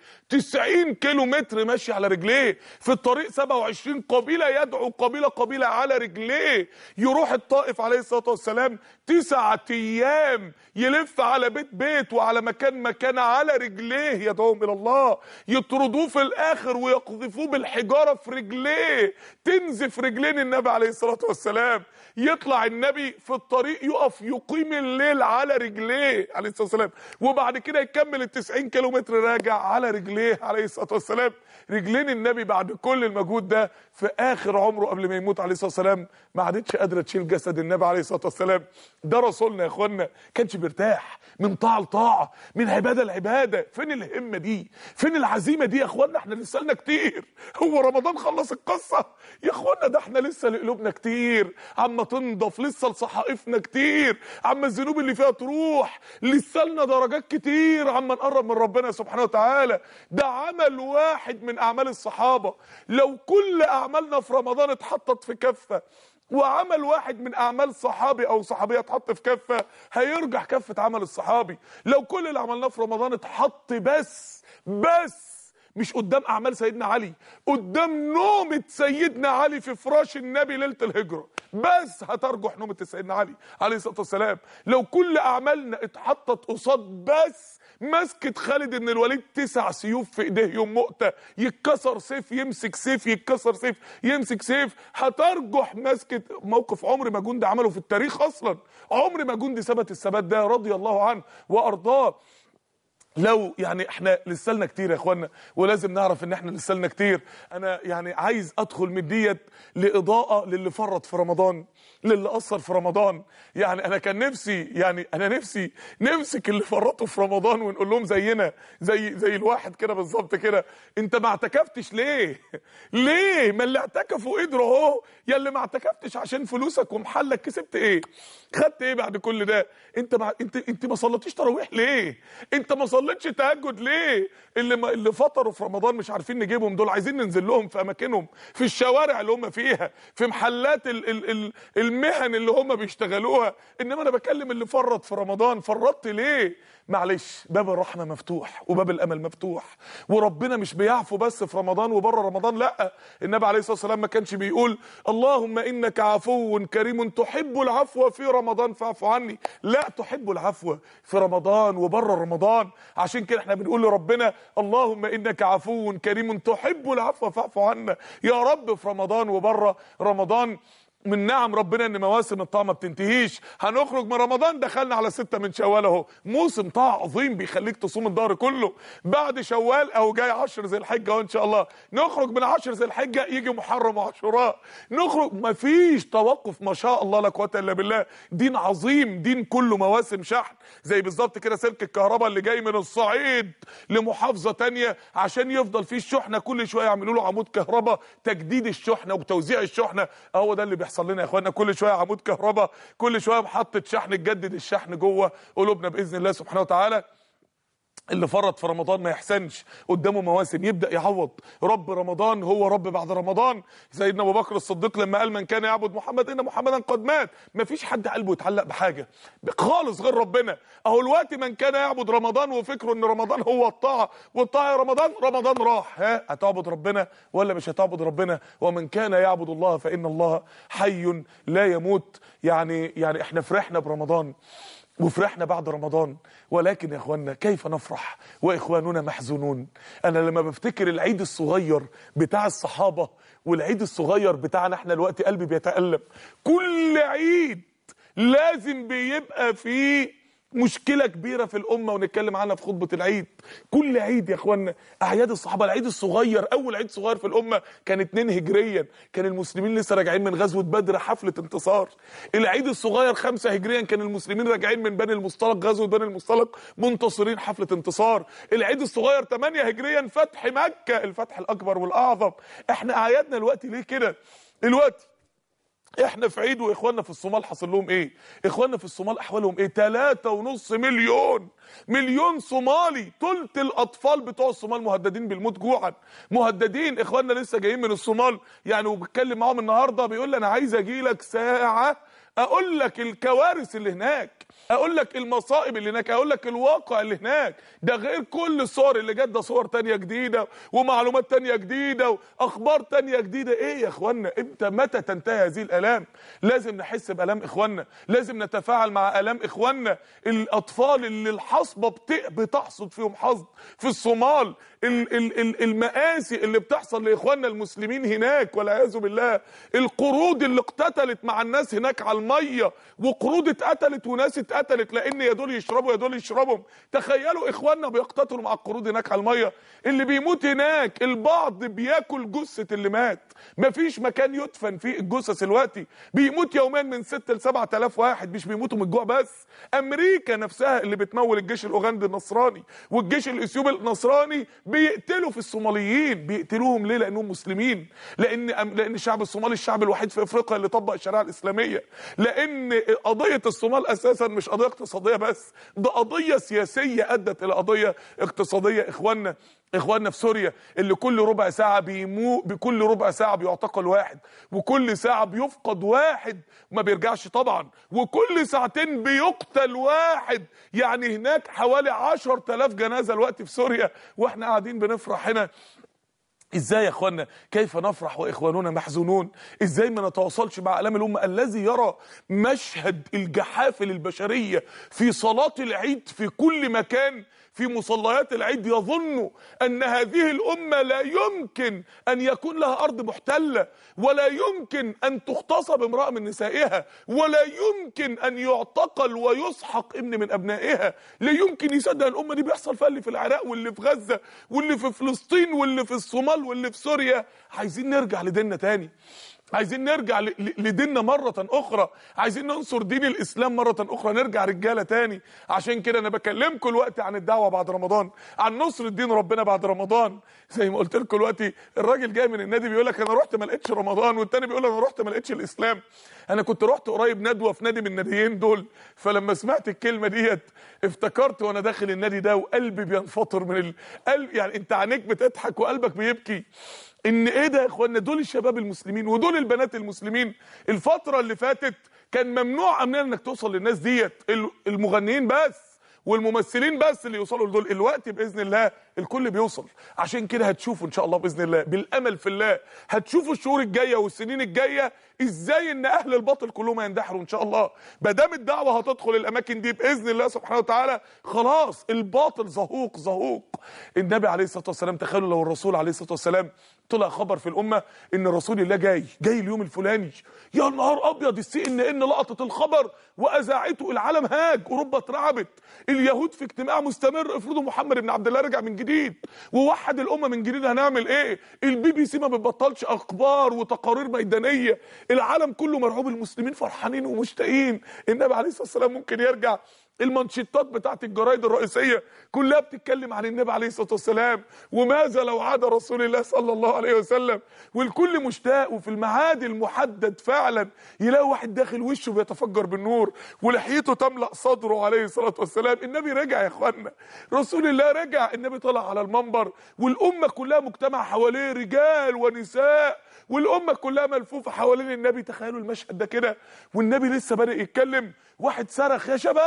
90 كيلو متر ماشي على رجليه في الطريق 27 قبيله يدعو قبيله قبيله على رجليه يروح الطائف عليه الصلاه والسلام تسعة ايام يلف على بيت بيت وعلى مكان مكان على رجليه يدعوهم الى الله يطردوه في الاخر ويقذفوه بالحجاره في رجليه تنزف رجلين النبي عليه الصلاه والسلام يطلع النبي في الطريق يقف يقيم الليل على رجليه عليه الصلاه والسلام وبعد كده يكمل ال 90 كيلو متر راجع على رجليه عليه الصلاه والسلام رجلين النبي بعد كل المجهود ده في اخر عمره قبل ما يموت عليه الصلاه والسلام ما عادتش قادره تشيل جسد النبي عليه الصلاه والسلام ده رسولنا يا اخوانا كانش بيرتاح من طاعه لطاعه من عباده لعباده فين الهمه دي فين العزيمه دي يا اخوانا احنا لسه لنا كتير هو رمضان خلص القصه يا اخوانا ده احنا لسه لقلوبنا كتير عما تنضف لسه لصحائفنا كتير عما الذنوب اللي فيها تروح لسه لنا درجات كتير عما نقرب من ربنا سبحانه وتعالى ده عمل واحد من اعمال الصحابه لو كل اعمالنا في رمضان اتحطت في كفه وعمل واحد من اعمال صحابي او صحابيه اتحط في كفه هيرجح كفه عمل الصحابي لو كل اللي عملناه في رمضان اتحط بس بس مش قدام اعمال سيدنا علي قدام نومه سيدنا علي في فراش النبي ليله الهجره بس هترجح نومه سيدنا علي عليه الصلاه والسلام لو كل اعمالنا اتحطت قصاد بس مسكة خالد بن الوليد تسع سيوف في ايديه يوم مؤتة يتكسر سيف يمسك سيف يتكسر سيف يمسك سيف هترجح مسكة موقف عمر ما جندي عمله في التاريخ اصلا عمر ما جندي ثبت الثبات ده رضي الله عنه وارضاه لو يعني احنا لسه لنا كتير يا اخوانا ولازم نعرف ان احنا لسه لنا كتير انا يعني عايز ادخل من ديت لاضاءه للي فرط في رمضان للي قصر في رمضان يعني انا كان نفسي يعني انا نفسي نمسك اللي فرطوا في رمضان ونقول لهم زينا زي زي الواحد كده بالظبط كده انت ما اعتكفتش ليه ليه ما اللي اعتكفوا قدروا اهو يا اللي ما اعتكفتش عشان فلوسك ومحلك كسبت ايه خدت ايه بعد كل ده انت ما انت انت ما صليتيش تراويح ليه انت ما صليتش تهجد ليه اللي ما اللي فطروا في رمضان مش عارفين نجيبهم دول عايزين ننزل لهم في اماكنهم في الشوارع اللي هم فيها في محلات ال ال ال المهن اللي هم بيشتغلوها انما انا بكلم اللي فرط في رمضان فرطت ليه معلش باب الرحمه مفتوح وباب الامل مفتوح وربنا مش بيعفو بس في رمضان وبره رمضان لا النبي عليه الصلاه والسلام ما كانش بيقول اللهم انك عفو كريم تحب العفو في رمضان فاعف عني لا تحب العفو في رمضان وبره رمضان عشان كده احنا بنقول لربنا اللهم انك عفو كريم تحب العفو فاعف عنا يا رب في رمضان وبره رمضان من نعم ربنا ان مواسم الطاعه ما بتنتهيش هنخرج من رمضان دخلنا على ستة من شوال اهو موسم طاعه عظيم بيخليك تصوم الدهر كله بعد شوال او جاي عشر ذي الحجه اهو ان شاء الله نخرج من عشر ذي الحجه يجي محرم وعاشوراء نخرج مفيش توقف ما شاء الله لا قوه الا بالله دين عظيم دين كله مواسم شحن زي بالظبط كده سلك الكهرباء اللي جاي من الصعيد لمحافظه تانية عشان يفضل فيه الشحنه كل شويه يعملوا له عمود كهرباء تجديد الشحنه وتوزيع الشحنه هو ده اللي بيحصل لنا يا اخوانا كل شويه عمود كهرباء كل شويه محطه شحن تجدد الشحن جوه قلوبنا باذن الله سبحانه وتعالى اللي فرط في رمضان ما يحسنش قدامه مواسم يبدا يعوض رب رمضان هو رب بعد رمضان سيدنا ابو بكر الصديق لما قال من كان يعبد محمد ان محمدا قد مات ما فيش حد قلبه يتعلق بحاجه خالص غير ربنا اهو الوقت من كان يعبد رمضان وفكره ان رمضان هو الطاعه والطاعه رمضان رمضان راح ها هتعبد ربنا ولا مش هتعبد ربنا ومن كان يعبد الله فان الله حي لا يموت يعني يعني احنا فرحنا برمضان وفرحنا بعد رمضان ولكن يا اخوانا كيف نفرح واخواننا محزونون انا لما بفتكر العيد الصغير بتاع الصحابه والعيد الصغير بتاعنا احنا دلوقتي قلبي بيتالم كل عيد لازم بيبقى فيه مشكله كبيره في الامه ونتكلم عنها في خطبه العيد كل عيد يا اخوانا اعياد الصحابه العيد الصغير اول عيد صغير في الامه كان 2 هجريا كان المسلمين لسه راجعين من غزوه بدر حفله انتصار العيد الصغير 5 هجريا كان المسلمين راجعين من بني المصطلق غزوه بني المصطلق منتصرين حفله انتصار العيد الصغير 8 هجريا فتح مكه الفتح الاكبر والاعظم احنا اعيادنا الوقت ليه كده الوقت احنا في عيد واخواننا في الصومال حصل لهم ايه اخواننا في الصومال احوالهم ايه تلاتة ونص مليون مليون صومالي تلت الاطفال بتوع الصومال مهددين بالموت جوعا مهددين اخواننا لسه جايين من الصومال يعني وبتكلم معاهم النهارده بيقول لي انا عايز اجي لك ساعه اقول لك الكوارث اللي هناك اقول لك المصائب اللي هناك اقول لك الواقع اللي هناك ده غير كل الصور اللي جت ده صور تانية جديدة ومعلومات تانية جديدة واخبار تانية جديدة ايه يا اخوانا امتى متى تنتهي هذه الالام لازم نحس بالام اخواننا لازم نتفاعل مع الام اخواننا الاطفال اللي الحصبة بت- بتحصد فيهم حصد في الصومال ال- ال- ال- المآسي اللي بتحصل لاخواننا المسلمين هناك والعياذ بالله القرود اللي اقتتلت مع الناس هناك على الميه وقرود اتقتلت وناس اتقتلت لان يا دول يشربوا يا دول يشربوا تخيلوا اخواننا بيقتتلوا مع القرود هناك على الميه اللي بيموت هناك البعض بياكل جثه اللي مات مفيش مكان يدفن فيه الجثث دلوقتي بيموت يوميا من 6 ل 7000 واحد مش بيموتوا من الجوع بس امريكا نفسها اللي بتمول الجيش الاوغندي النصراني والجيش الاثيوبي النصراني بيقتلوا في الصوماليين بيقتلوهم ليه لانهم مسلمين لان لان الشعب الصومالي الشعب الوحيد في افريقيا اللي طبق الشريعه الاسلاميه لان قضيه الصومال اساسا مش قضيه اقتصاديه بس ده قضيه سياسيه ادت الى قضيه اقتصاديه اخواننا اخواننا في سوريا اللي كل ربع ساعه بيمو بكل ربع ساعه بيعتقل واحد وكل ساعه بيفقد واحد ما بيرجعش طبعا وكل ساعتين بيقتل واحد يعني هناك حوالي عشر تلاف جنازه الوقت في سوريا واحنا قاعدين بنفرح هنا ازاي يا اخوانا كيف نفرح واخواننا محزونون ازاي ما نتواصلش مع الام الامه الذي يرى مشهد الجحافل البشريه في صلاه العيد في كل مكان في مصليات العيد يظن ان هذه الامه لا يمكن ان يكون لها ارض محتله ولا يمكن ان تغتصب امراه من نسائها ولا يمكن ان يعتقل ويسحق ابن من ابنائها لا يمكن يصدق الامه دي بيحصل فيها اللي في العراق واللي في غزه واللي في فلسطين واللي في الصومال واللي في سوريا عايزين نرجع لديننا تاني عايزين نرجع ل- ل- لديننا مرة أخرى عايزين ننصر دين الإسلام مرة أخرى نرجع رجالة تاني عشان كده أنا بكلمكم الوقت عن الدعوة بعد رمضان عن نصر الدين ربنا بعد رمضان زي ما قلت لكم دلوقتي الراجل جاي من النادي بيقول لك أنا رحت ما لقيتش رمضان والتاني بيقول أنا رحت ما لقيتش الإسلام أنا كنت رحت قريب ندوة في نادي من الناديين دول فلما سمعت الكلمة ديت افتكرت وأنا داخل النادي ده وقلبي بينفطر من القلب يعني أنت عينيك بتضحك وقلبك بيبكي ان ايه ده يا اخوانا دول الشباب المسلمين ودول البنات المسلمين الفتره اللي فاتت كان ممنوع امنيا انك توصل للناس ديت ال- المغنيين بس والممثلين بس اللي يوصلوا لدول الوقت باذن الله الكل بيوصل عشان كده هتشوفوا ان شاء الله باذن الله بالامل في الله هتشوفوا الشهور الجايه والسنين الجايه ازاي ان اهل الباطل كلهم هيندحروا ان شاء الله ما دام الدعوه هتدخل الاماكن دي باذن الله سبحانه وتعالى خلاص الباطل زهوق زهوق النبي عليه الصلاه والسلام تخيلوا لو الرسول عليه الصلاه والسلام طلع خبر في الامه ان رسول الله جاي جاي اليوم الفلاني يا نهار ابيض السي ان ان لقطت الخبر واذاعته العالم هاج اوروبا اترعبت اليهود في اجتماع مستمر افرضوا محمد بن عبد الله رجع من جديد ووحد الامه من جديد هنعمل ايه البي بي سي ما بتبطلش اخبار وتقارير ميدانيه العالم كله مرعوب المسلمين فرحانين ومشتاقين النبي عليه الصلاه والسلام ممكن يرجع المانشيتات بتاعت الجرايد الرئيسيه كلها بتتكلم عن النبي عليه الصلاه والسلام وماذا لو عاد رسول الله صلى الله عليه وسلم والكل مشتاق وفي الميعاد المحدد فعلا يلاقي واحد داخل وشه بيتفجر بالنور ولحيته تملا صدره عليه الصلاه والسلام النبي رجع يا اخوانا رسول الله رجع النبي طلع على المنبر والامه كلها مجتمع حواليه رجال ونساء والامه كلها ملفوفه حوالين النبي تخيلوا المشهد ده كده والنبي لسه بادئ يتكلم واحد صرخ يا شباب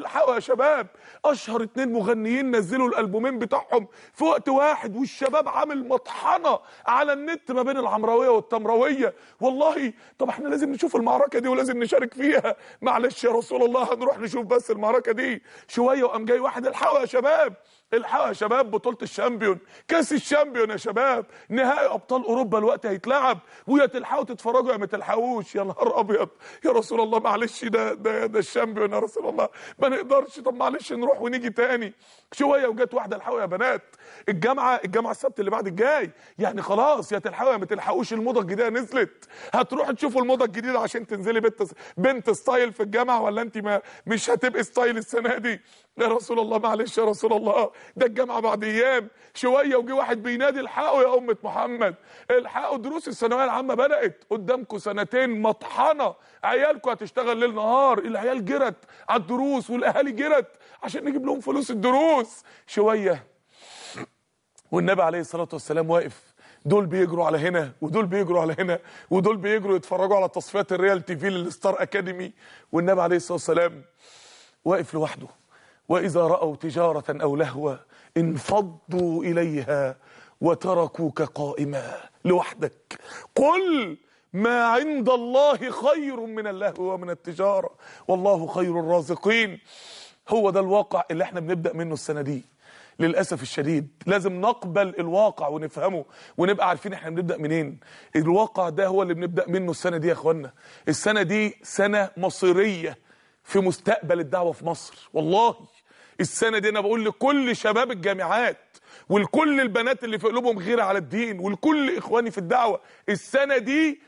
الحقوا يا شباب اشهر اتنين مغنيين نزلوا الالبومين بتاعهم في وقت واحد والشباب عامل مطحنه على النت ما بين العمراويه والتمراويه والله طب احنا لازم نشوف المعركه دي ولازم نشارك فيها معلش يا رسول الله هنروح نشوف بس المعركه دي شويه وقام جاي واحد الحقوا يا شباب الحقوا يا شباب بطولة الشامبيون كاس الشامبيون يا شباب نهائي ابطال اوروبا الوقت هيتلعب ويا تلحقوا تتفرجوا يا ما تلحقوش يا نهار ابيض يا رسول الله معلش ده ده ده الشامبيون يا رسول الله ما نقدرش طب معلش نروح ونيجي تاني شويه وجت واحده الحقوا يا بنات الجامعه الجامعه السبت اللي بعد الجاي يعني خلاص يا تلحقوا يا ما تلحقوش الموضه الجديده نزلت هتروحوا تشوفوا الموضه الجديده عشان تنزلي بنت بنت ستايل في الجامعه ولا انت ما مش هتبقي ستايل السنه دي يا رسول الله معلش يا رسول الله ده الجامعه بعد ايام شويه وجي واحد بينادي الحقوا يا امه محمد الحقوا دروس الثانويه العامه بدات قدامكم سنتين مطحنه عيالكم هتشتغل ليل نهار العيال جرت على الدروس والاهالي جرت عشان نجيب لهم فلوس الدروس شويه والنبي عليه الصلاه والسلام واقف دول بيجروا على هنا ودول بيجروا على هنا ودول بيجروا يتفرجوا على تصفيات الريال تي في للستار اكاديمي والنبي عليه الصلاه والسلام واقف لوحده واذا راوا تجاره او لهوا انفضوا اليها وتركوك قائما لوحدك قل ما عند الله خير من اللهو ومن التجاره والله خير الرازقين هو ده الواقع اللي احنا بنبدا منه السنه دي للاسف الشديد لازم نقبل الواقع ونفهمه ونبقى عارفين احنا بنبدا منين الواقع ده هو اللي بنبدا منه السنه دي يا اخوانا السنه دي سنه مصيريه في مستقبل الدعوه في مصر والله السنه دي انا بقول لكل شباب الجامعات ولكل البنات اللي في قلوبهم غيره على الدين ولكل اخواني في الدعوه السنه دي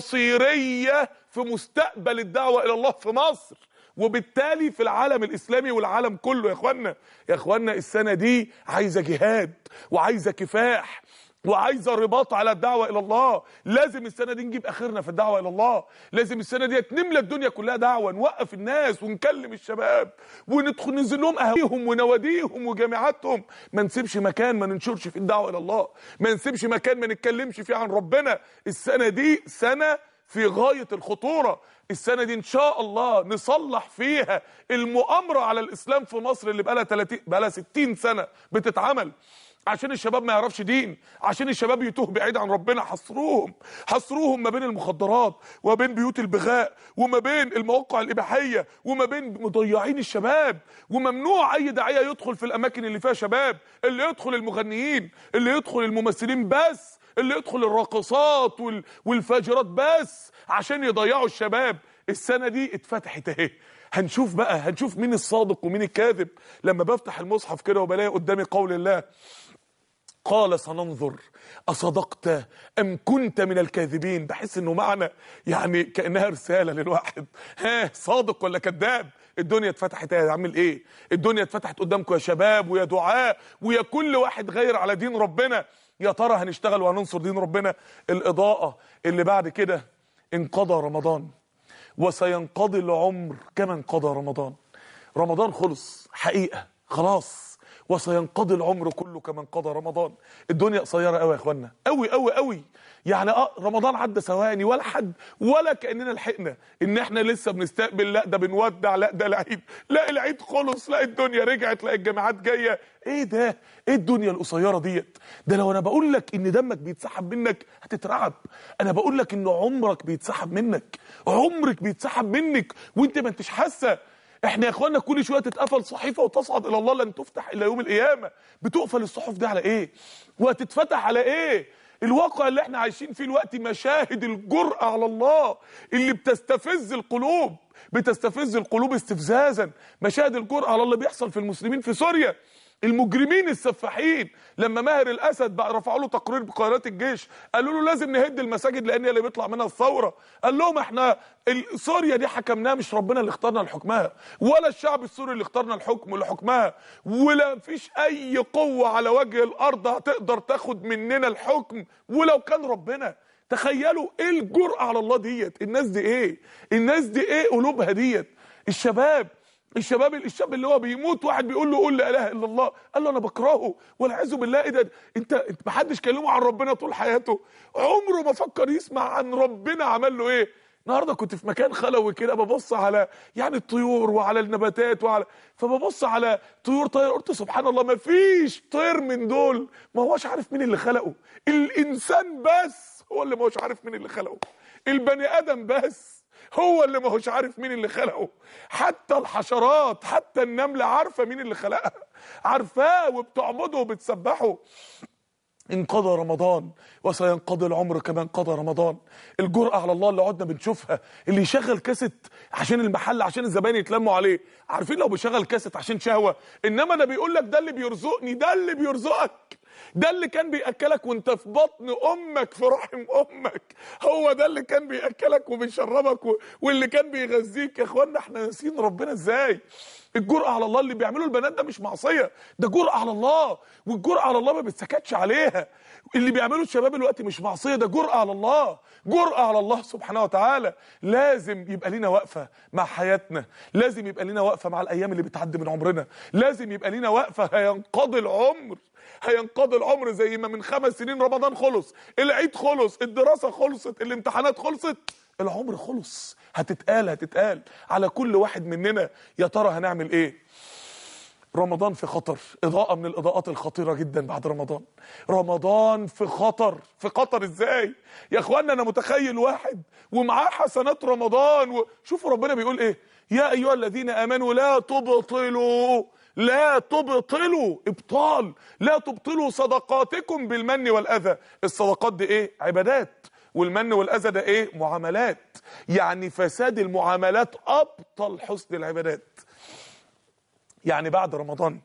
مصيريه في مستقبل الدعوه الى الله في مصر وبالتالي في العالم الاسلامي والعالم كله يا اخوانا يا اخوانا السنه دي عايزه جهاد وعايزه كفاح وعايزه رباط على الدعوه الى الله لازم السنه دي نجيب اخرنا في الدعوه الى الله لازم السنه دي نملى الدنيا كلها دعوه نوقف الناس ونكلم الشباب وندخل ننزل لهم اهاليهم ونواديهم وجامعاتهم ما نسيبش مكان ما ننشرش في الدعوه الى الله ما نسيبش مكان ما نتكلمش فيه عن ربنا السنه دي سنه في غايه الخطوره السنه دي ان شاء الله نصلح فيها المؤامره على الاسلام في مصر اللي بقى لها 30 بقى لها 60 سنه بتتعمل عشان الشباب ما يعرفش دين عشان الشباب يتوه بعيد عن ربنا حصروهم حصروهم ما بين المخدرات وما بين بيوت البغاء وما بين المواقع الاباحيه وما بين مضيعين الشباب وممنوع اي داعيه يدخل في الاماكن اللي فيها شباب اللي يدخل المغنيين اللي يدخل الممثلين بس اللي يدخل الراقصات وال... والفاجرات بس عشان يضيعوا الشباب السنه دي اتفتحت اهي هنشوف بقى هنشوف مين الصادق ومين الكاذب لما بفتح المصحف كده وبلاقي قدامي قول الله قال سننظر أصدقت أم كنت من الكاذبين بحس إنه معنى يعني كأنها رسالة للواحد ها صادق ولا كذاب الدنيا اتفتحت يا عامل ايه الدنيا اتفتحت قدامكم يا شباب ويا دعاء ويا كل واحد غير على دين ربنا يا ترى هنشتغل وهننصر دين ربنا الإضاءة اللي بعد كده انقضى رمضان وسينقضي العمر كما انقضى رمضان رمضان خلص حقيقة خلاص وسينقضي العمر كله كما انقضى رمضان الدنيا قصيره قوي يا اخوانا قوي قوي قوي يعني اه رمضان عدى ثواني ولا حد ولا كاننا لحقنا ان احنا لسه بنستقبل لا ده بنودع لا ده العيد لا العيد خلص لا الدنيا رجعت لا الجامعات جايه ايه ده ايه الدنيا القصيره ديت ده لو انا بقول لك ان دمك بيتسحب منك هتترعب انا بقول لك ان عمرك بيتسحب منك عمرك بيتسحب منك وانت ما انتش حاسه احنا يا اخوانا كل شويه تتقفل صحيفه وتصعد الى الله لن تفتح الا يوم القيامه بتقفل الصحف دي على ايه وهتتفتح على ايه الواقع اللي احنا عايشين فيه الوقت مشاهد الجرأة على الله اللي بتستفز القلوب بتستفز القلوب استفزازا مشاهد الجرأة على اللي بيحصل في المسلمين في سوريا المجرمين السفاحين لما ماهر الاسد بقى رفعوا له تقرير بقيادات الجيش قالوا له لازم نهد المساجد لان هي اللي بيطلع منها الثوره قال لهم احنا سوريا دي حكمناها مش ربنا اللي اختارنا لحكمها ولا الشعب السوري اللي اختارنا الحكم لحكمها ولا فيش اي قوه على وجه الارض هتقدر تاخد مننا الحكم ولو كان ربنا تخيلوا ايه الجرأة على الله ديت الناس دي ايه الناس دي ايه قلوبها ديت الشباب الشباب الشاب اللي هو بيموت واحد بيقول له قول لا اله الا الله قال له انا بكرهه والعياذ بالله ايه ده انت انت ما حدش كلمه عن ربنا طول حياته عمره ما فكر يسمع عن ربنا عمل له ايه النهارده كنت في مكان خلوي كده ببص على يعني الطيور وعلى النباتات وعلى فببص على طيور طاير قلت سبحان الله ما فيش طير من دول ما هوش عارف مين اللي خلقه الانسان بس هو اللي ما هوش عارف مين اللي خلقه البني ادم بس هو اللي ما هوش عارف مين اللي خلقه حتى الحشرات حتى النملة عارفة مين اللي خلقها عارفاه وبتعبده وبتسبحه انقضى رمضان وسينقضي العمر كما انقضى رمضان الجرأة على الله اللي قعدنا بنشوفها اللي يشغل كاسيت عشان المحل عشان الزباين يتلموا عليه عارفين لو بيشغل كاسيت عشان شهوة انما ده بيقول لك ده اللي بيرزقني ده اللي بيرزقك ده اللي كان بياكلك وانت في بطن امك في رحم امك هو ده اللي كان بياكلك وبيشربك و... واللي كان بيغذيك يا اخوانا احنا ناسيين ربنا ازاي الجرأة على الله اللي بيعمله البنات ده مش معصية ده جرأة على الله والجرأة على الله ما بتسكتش عليها اللي بيعمله الشباب دلوقتي مش معصية ده جرأة على الله جرأة على الله سبحانه وتعالى لازم يبقى لينا وقفة مع حياتنا لازم يبقى لينا وقفة مع الأيام اللي بتعدي من عمرنا لازم يبقى لينا وقفة هينقضي العمر هينقضي العمر زي ما من خمس سنين رمضان خلص العيد خلص الدراسة خلصت الامتحانات خلصت العمر خلص هتتقال هتتقال على كل واحد مننا يا ترى هنعمل ايه رمضان في خطر اضاءة من الاضاءات الخطيرة جدا بعد رمضان رمضان في خطر في خطر ازاي يا اخوانا انا متخيل واحد ومعاه حسنات رمضان وشوفوا ربنا بيقول ايه يا ايها الذين امنوا لا تبطلوا لا تبطلوا ابطال لا تبطلوا صدقاتكم بالمن والاذى الصدقات دي ايه عبادات والمن والاذى ده ايه معاملات يعني فساد المعاملات ابطل حسن العبادات يعني بعد رمضان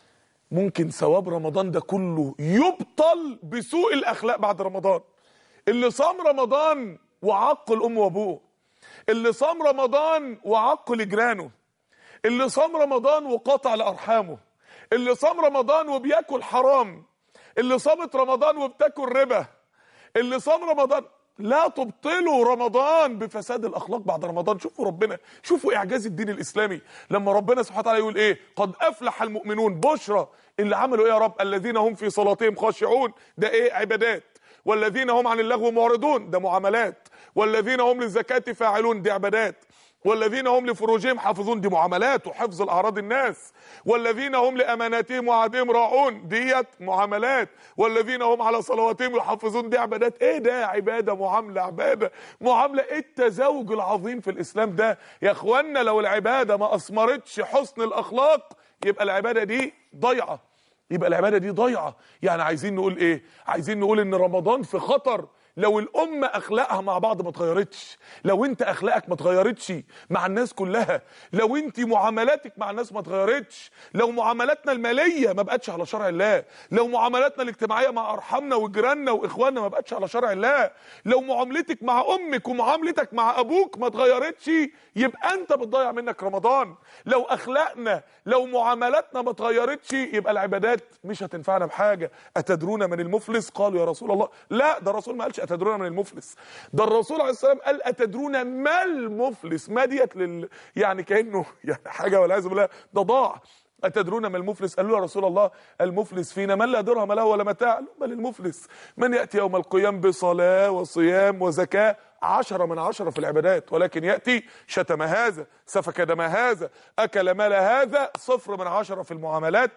ممكن ثواب رمضان ده كله يبطل بسوء الاخلاق بعد رمضان اللي صام رمضان وعق الام وابوه اللي صام رمضان وعق لجيرانه اللي صام رمضان وقاطع لارحامه اللي صام رمضان وبياكل حرام اللي صامت رمضان وبتاكل ربا اللي صام رمضان لا تبطلوا رمضان بفساد الاخلاق بعد رمضان شوفوا ربنا شوفوا اعجاز الدين الاسلامي لما ربنا سبحانه وتعالى يقول ايه قد افلح المؤمنون بشرى اللي عملوا ايه يا رب الذين هم في صلاتهم خاشعون ده ايه عبادات والذين هم عن اللغو معرضون ده معاملات والذين هم للزكاه فاعلون دي عبادات والذين هم لفروجهم حافظون دي معاملات وحفظ الاعراض الناس والذين هم لاماناتهم وعهدهم راعون ديت معاملات والذين هم على صلواتهم يحافظون دي عبادات ايه ده عباده معامله عباده معامله ايه التزاوج العظيم في الاسلام ده يا اخوانا لو العباده ما اثمرتش حسن الاخلاق يبقى العباده دي ضيعه يبقى العباده دي ضيعه يعني عايزين نقول ايه عايزين نقول ان رمضان في خطر لو الأمة أخلاقها مع بعض ما اتغيرتش لو أنت أخلاقك ما اتغيرتش مع الناس كلها لو أنت معاملاتك مع الناس ما اتغيرتش لو معاملاتنا المالية ما بقتش على شرع الله لو معاملاتنا الاجتماعية مع أرحامنا وجيراننا وإخواننا ما بقتش على شرع الله لو معاملتك مع أمك ومعاملتك مع أبوك ما اتغيرتش يبقى أنت بتضيع منك رمضان لو أخلاقنا لو معاملاتنا ما اتغيرتش يبقى العبادات مش هتنفعنا بحاجة أتدرون من المفلس قالوا يا رسول الله لا ده الرسول ما قالش أتدرون من المفلس ده الرسول عليه السلام قال أتدرون ما المفلس ما ديت لل يعني كأنه يعني حاجة والعياذ بالله ده ضاع أتدرون ما المفلس قالوا له يا رسول الله المفلس فينا من لا درهم له ولا متاع قالوا بل المفلس من يأتي يوم القيام بصلاة وصيام وزكاة عشرة من عشرة في العبادات ولكن يأتي شتم هذا سفك دم هذا أكل مال هذا صفر من عشرة في المعاملات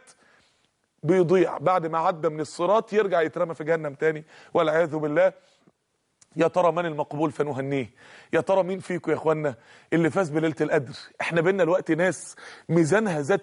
بيضيع بعد ما عدى من الصراط يرجع يترمى في جهنم تاني والعياذ بالله يا ترى من المقبول فنهنيه يا ترى مين فيكم يا اخوانا اللي فاز بليله القدر احنا بينا الوقت ناس ميزانها زاد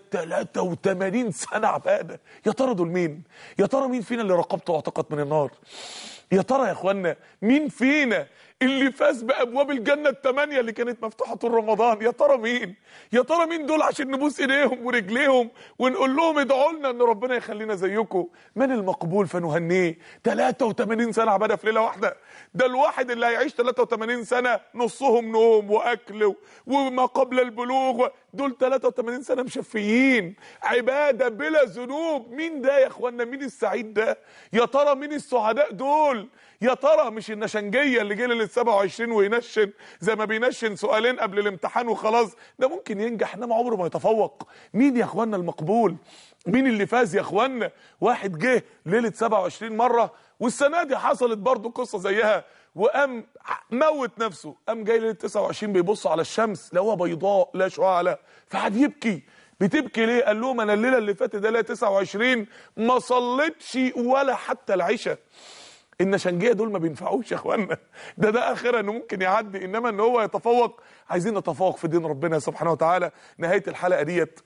83 سنه عباده يا ترى دول مين يا ترى مين فينا اللي رقبته اعتقت من النار يا ترى يا اخوانا مين فينا اللي فاز بابواب الجنه الثمانيه اللي كانت مفتوحه طول رمضان يا ترى مين يا ترى مين دول عشان نبوس ايديهم ورجليهم ونقول لهم ادعوا لنا ان ربنا يخلينا زيكم من المقبول فنهنيه 83 سنه عباده في ليله واحده ده الواحد اللي هيعيش 83 سنه نصهم نوم واكل وما قبل البلوغ دول 83 سنه مشفيين عباده بلا ذنوب مين ده يا اخوانا مين السعيد ده يا ترى مين السعداء دول يا ترى مش النشنجيه اللي جه لل 27 وينشن زي ما بينشن سؤالين قبل الامتحان وخلاص ده ممكن ينجح انما عمره ما يتفوق مين يا اخوانا المقبول مين اللي فاز يا اخوانا واحد جه ليله 27 مره والسنه دي حصلت برضه قصه زيها وقام موت نفسه قام جاي ليله 29 بيبص على الشمس لقوها بيضاء لا شعاع لها فقعد يبكي بتبكي ليه قال لهم انا الليله اللي فاتت ده ليله 29 ما صليتش ولا حتى العشاء النشنجيه دول ما بينفعوش يا اخوانا ده ده اخرها انه ممكن يعدي انما ان هو يتفوق عايزين نتفوق في دين ربنا سبحانه وتعالى نهايه الحلقه ديت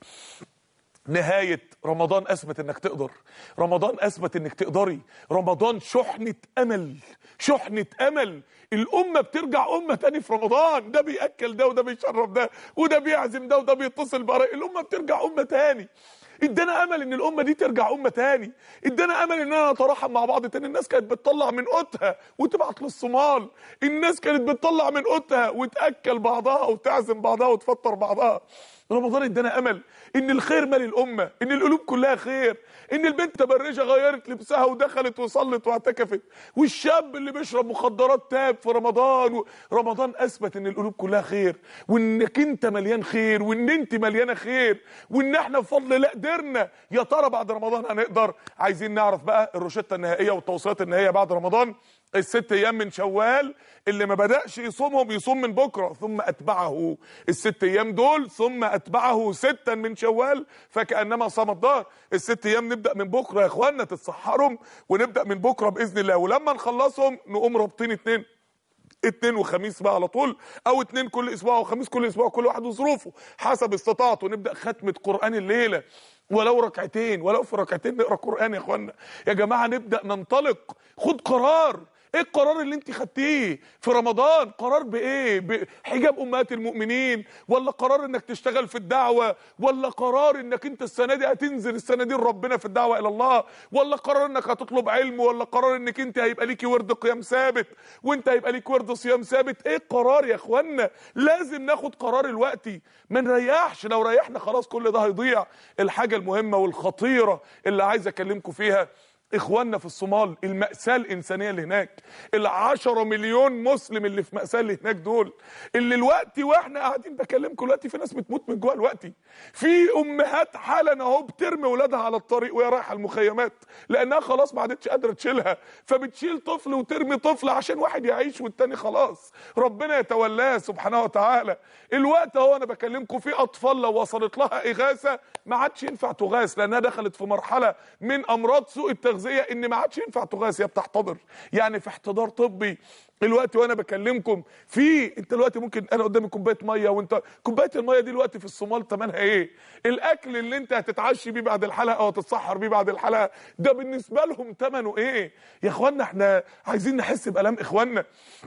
نهاية رمضان أثبت إنك تقدر رمضان أثبت إنك تقدري رمضان شحنة أمل شحنة أمل الأمة بترجع أمة تاني في رمضان ده بيأكل ده وده بيشرف ده وده بيعزم ده وده بيتصل بقراء الأمة بترجع أمة تاني ادانا امل ان الامه دي ترجع امه تاني ادانا امل اننا نتراحم مع بعض تاني الناس كانت بتطلع من قوتها وتبعت للصومال الناس كانت بتطلع من قوتها وتاكل بعضها وتعزم بعضها وتفطر بعضها رمضان ادانا امل ان الخير مال الامه ان القلوب كلها خير ان البنت تبرجه غيرت لبسها ودخلت وصلت واعتكفت والشاب اللي بيشرب مخدرات تاب في رمضان و... رمضان اثبت ان القلوب كلها خير وانك انت مليان خير وان انت مليانه خير وان احنا بفضل الله قدرنا يا ترى بعد رمضان هنقدر عايزين نعرف بقى الروشته النهائيه والتوصيات النهائيه بعد رمضان الست ايام من شوال اللي ما بدأش يصومهم يصوم من بكره ثم اتبعه الست ايام دول ثم اتبعه ستا من شوال فكانما صام الظهر الست ايام نبدا من بكره يا اخوانا تتسحرهم ونبدا من بكره باذن الله ولما نخلصهم نقوم رابطين اتنين اتنين وخميس بقى على طول او اتنين كل اسبوع وخميس كل اسبوع كل واحد وظروفه حسب استطاعته نبدا ختمه قران الليله ولو ركعتين ولو في ركعتين نقرا قران يا اخوانا يا جماعه نبدا ننطلق خد قرار ايه القرار اللي انت خدتيه في رمضان قرار بايه بحجاب امهات المؤمنين ولا قرار انك تشتغل في الدعوه ولا قرار انك انت السنه دي هتنزل السنه دي ربنا في الدعوه الى الله ولا قرار انك هتطلب علم ولا قرار انك انت هيبقى ليكي ورد قيام ثابت وانت هيبقى ليك ورد صيام ثابت ايه القرار يا اخوانا لازم ناخد قرار الوقتي ما نريحش لو ريحنا خلاص كل ده هيضيع الحاجه المهمه والخطيره اللي عايز اكلمكم فيها اخواننا في الصومال المأساة الإنسانية اللي هناك العشرة مليون مسلم اللي في مأساة اللي هناك دول اللي الوقت واحنا قاعدين بكلمكم دلوقتي في ناس بتموت من جوع الوقت في أمهات حالا أهو بترمي ولادها على الطريق وهي رايحة المخيمات لأنها خلاص ما عادتش قادرة تشيلها فبتشيل طفل وترمي طفل عشان واحد يعيش والتاني خلاص ربنا يتولاه سبحانه وتعالى الوقت اهو أنا بكلمكم في أطفال لو وصلت لها إغاثة ما عادش ينفع تغاث لأنها دخلت في مرحلة من أمراض سوء التغذية التغذيه ان ما عادش ينفع تغاث يا بتحتضر يعني في احتضار طبي الوقت وانا بكلمكم في انت دلوقتي ممكن انا قدامي كوبايه ميه وانت كوبايه الميه دي دلوقتي في الصومال ثمنها ايه الاكل اللي انت هتتعشي بيه بعد الحلقه او هتتسحر بيه بعد الحلقه ده بالنسبه لهم ثمنه ايه يا اخوانا احنا عايزين نحس بالام اخواننا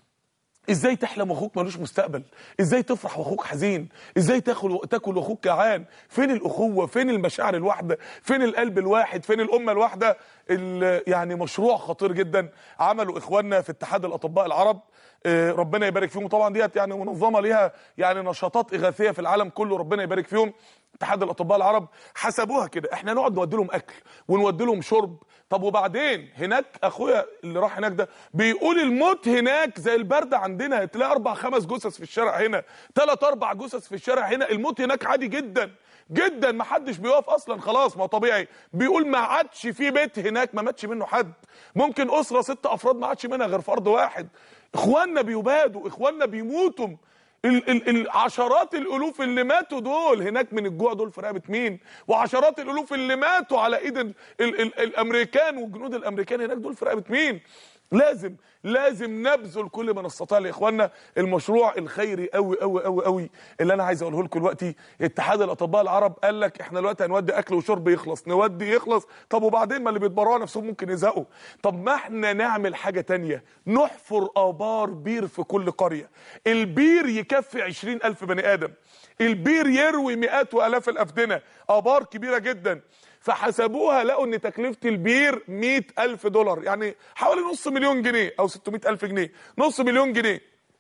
ازاي تحلم واخوك ملوش مستقبل ازاي تفرح واخوك حزين ازاي تاكل تاكل واخوك جعان فين الاخوه فين المشاعر الواحده فين القلب الواحد فين الامه الواحده يعني مشروع خطير جدا عملوا اخواننا في اتحاد الاطباء العرب ربنا يبارك فيهم طبعا ديت يعني منظمه ليها يعني نشاطات اغاثيه في العالم كله ربنا يبارك فيهم اتحاد الاطباء العرب حسبوها كده احنا نقعد نودي لهم اكل ونودي لهم شرب طب وبعدين هناك اخويا اللي راح هناك ده بيقول الموت هناك زي البرد عندنا تلاقي اربع خمس جثث في الشارع هنا ثلاث اربع جثث في الشارع هنا الموت هناك عادي جدا جدا ما حدش بيقف اصلا خلاص ما طبيعي بيقول ما عادش في بيت هناك ما ماتش منه حد ممكن اسره ست افراد ما عادش منها غير فرد واحد اخواننا بيبادوا اخواننا بيموتوا ال ال العشرات الالوف اللي ماتوا دول هناك من الجوع دول في رقبه مين وعشرات الالوف اللي ماتوا على ايد ال ال ال الامريكان والجنود الامريكان هناك دول في رقبه مين لازم لازم نبذل كل ما نستطيع لاخواننا المشروع الخيري قوي قوي قوي قوي اللي انا عايز اقوله لكم دلوقتي اتحاد الاطباء العرب قال لك احنا دلوقتي هنودي اكل وشرب يخلص نودي يخلص طب وبعدين ما اللي بيتبرعوا نفسهم ممكن يزهقوا طب ما احنا نعمل حاجه تانية نحفر ابار بير في كل قريه البير يكفي عشرين الف بني ادم البير يروي مئات والاف الافدنه ابار كبيره جدا فحسبوها لقوا ان تكلفه البير مئة الف دولار يعني حوالي نص مليون جنيه او 600 الف جنيه نص مليون جنيه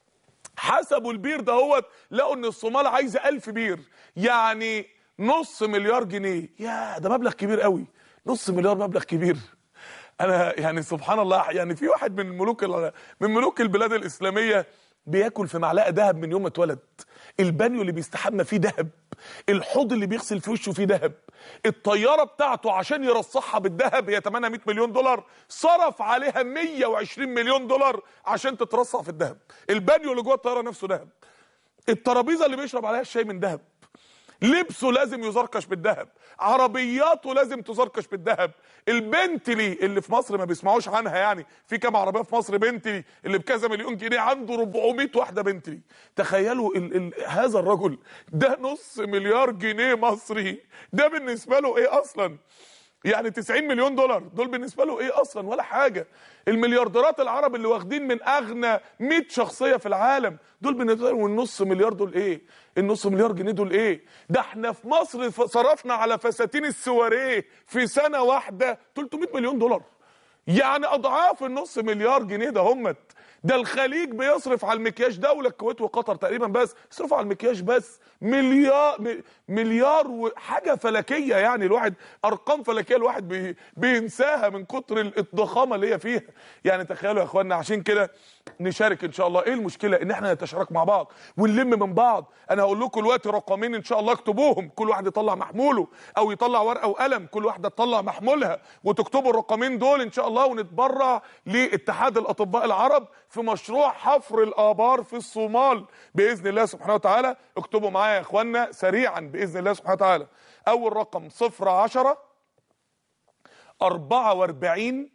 حسبوا البير دهوت لقوا ان الصومال عايزه الف بير يعني نص مليار جنيه يا ده مبلغ كبير قوي نص مليار مبلغ كبير انا يعني سبحان الله يعني في واحد من ملوك من ملوك البلاد الاسلاميه بياكل في معلقه ذهب من يوم ما اتولد البانيو اللي بيستحمى فيه ذهب الحوض اللي بيغسل في وشه فيه ذهب الطياره بتاعته عشان يرصحها بالذهب هي 800 مليون دولار صرف عليها 120 مليون دولار عشان تترصع في الذهب البانيو اللي جوه الطياره نفسه ذهب الترابيزه اللي بيشرب عليها الشاي من ذهب لبسه لازم يزركش بالذهب عربياته لازم تزركش بالذهب البنتلي اللي في مصر ما بيسمعوش عنها يعني في كام عربيه في مصر بنتلي اللي بكذا مليون جنيه عنده 400 واحده بنتلي تخيلوا ال ال هذا الرجل ده نص مليار جنيه مصري ده بالنسبه له ايه اصلا يعني 90 مليون دولار دول بالنسبه له ايه اصلا ولا حاجه المليارديرات العرب اللي واخدين من اغنى 100 شخصيه في العالم دول بالنسبه لهم النص مليار دول ايه النص مليار جنيه دول ايه ده احنا في مصر ف- صرفنا على فساتين السواريه في سنه واحده 300 مليون دولار يعني اضعاف النص مليار جنيه ده همت ده الخليج بيصرف على المكياج دولة الكويت وقطر تقريبا بس يصرفوا على المكياج بس مليار م- مليار وحاجة فلكية يعني الواحد أرقام فلكية الواحد بي بينساها من كتر الضخامة اللي هي فيها يعني تخيلوا يا إخواننا عشان كده نشارك إن شاء الله إيه المشكلة إن إحنا نتشارك مع بعض ونلم من بعض أنا هقول لكم دلوقتي رقمين إن شاء الله اكتبوهم كل واحد يطلع محموله أو يطلع ورقة وقلم كل واحدة تطلع محمولها وتكتبوا الرقمين دول إن شاء الله ونتبرع لاتحاد الأطباء العرب في مشروع حفر الآبار في الصومال بإذن الله سبحانه وتعالى اكتبوا معايا يا إخوانا سريعا بإذن الله سبحانه وتعالى أول رقم صفر عشرة أربعة وأربعين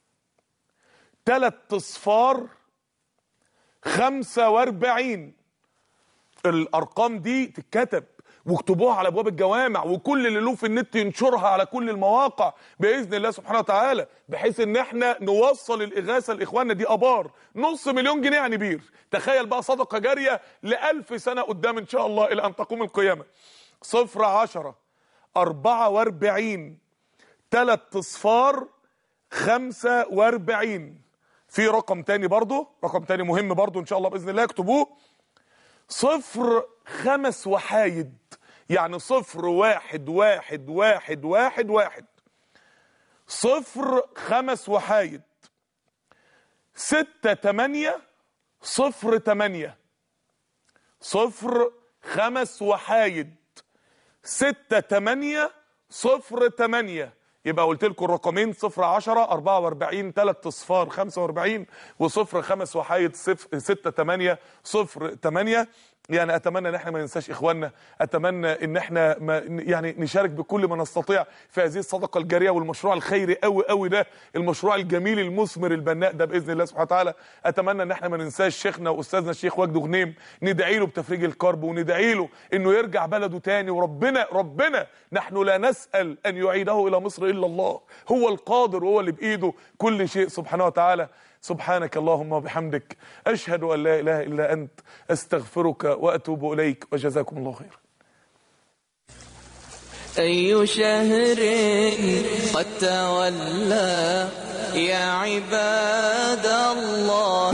تلات أصفار خمسة وأربعين الارقام دي تتكتب واكتبوها على ابواب الجوامع وكل اللي له في النت ينشرها على كل المواقع باذن الله سبحانه وتعالى بحيث ان احنا نوصل الاغاثه لاخواننا دي ابار نص مليون جنيه يعني بير تخيل بقى صدقه جاريه لألف سنه قدام ان شاء الله الى ان تقوم القيامه صفر عشرة أربعة واربعين تلات اصفار خمسة واربعين في رقم تاني برضو رقم تاني مهم برضو ان شاء الله باذن الله اكتبوه صفر خمس وحايد يعني صفر واحد واحد واحد واحد واحد صفر خمس وحايد ستة تمانية صفر تمانية صفر خمس وحايد ستة تمانية صفر تمانية يبقى قلت لكم الرقمين صفر عشرة أربعة وأربعين تلات أصفار خمسة وأربعين وصفر خمس وحايد صفر ستة تمانية صفر تمانية يعني أتمنى إن احنا ما ننساش إخواننا أتمنى إن احنا ما يعني نشارك بكل ما نستطيع في هذه الصدقة الجارية والمشروع الخيري قوي قوي ده المشروع الجميل المثمر البناء ده بإذن الله سبحانه وتعالى أتمنى إن احنا ما ننساش شيخنا وأستاذنا الشيخ وجد غنيم ندعي له بتفريج الكرب وندعي له إنه يرجع بلده تاني وربنا ربنا نحن لا نسأل أن يعيده إلى مصر إلا الله هو القادر وهو اللي بإيده كل شيء سبحانه وتعالى سبحانك اللهم وبحمدك أشهد أن لا إله إلا أنت أستغفرك وأتوب إليك وجزاكم الله خيرا أي شهر قد تولى يا عباد الله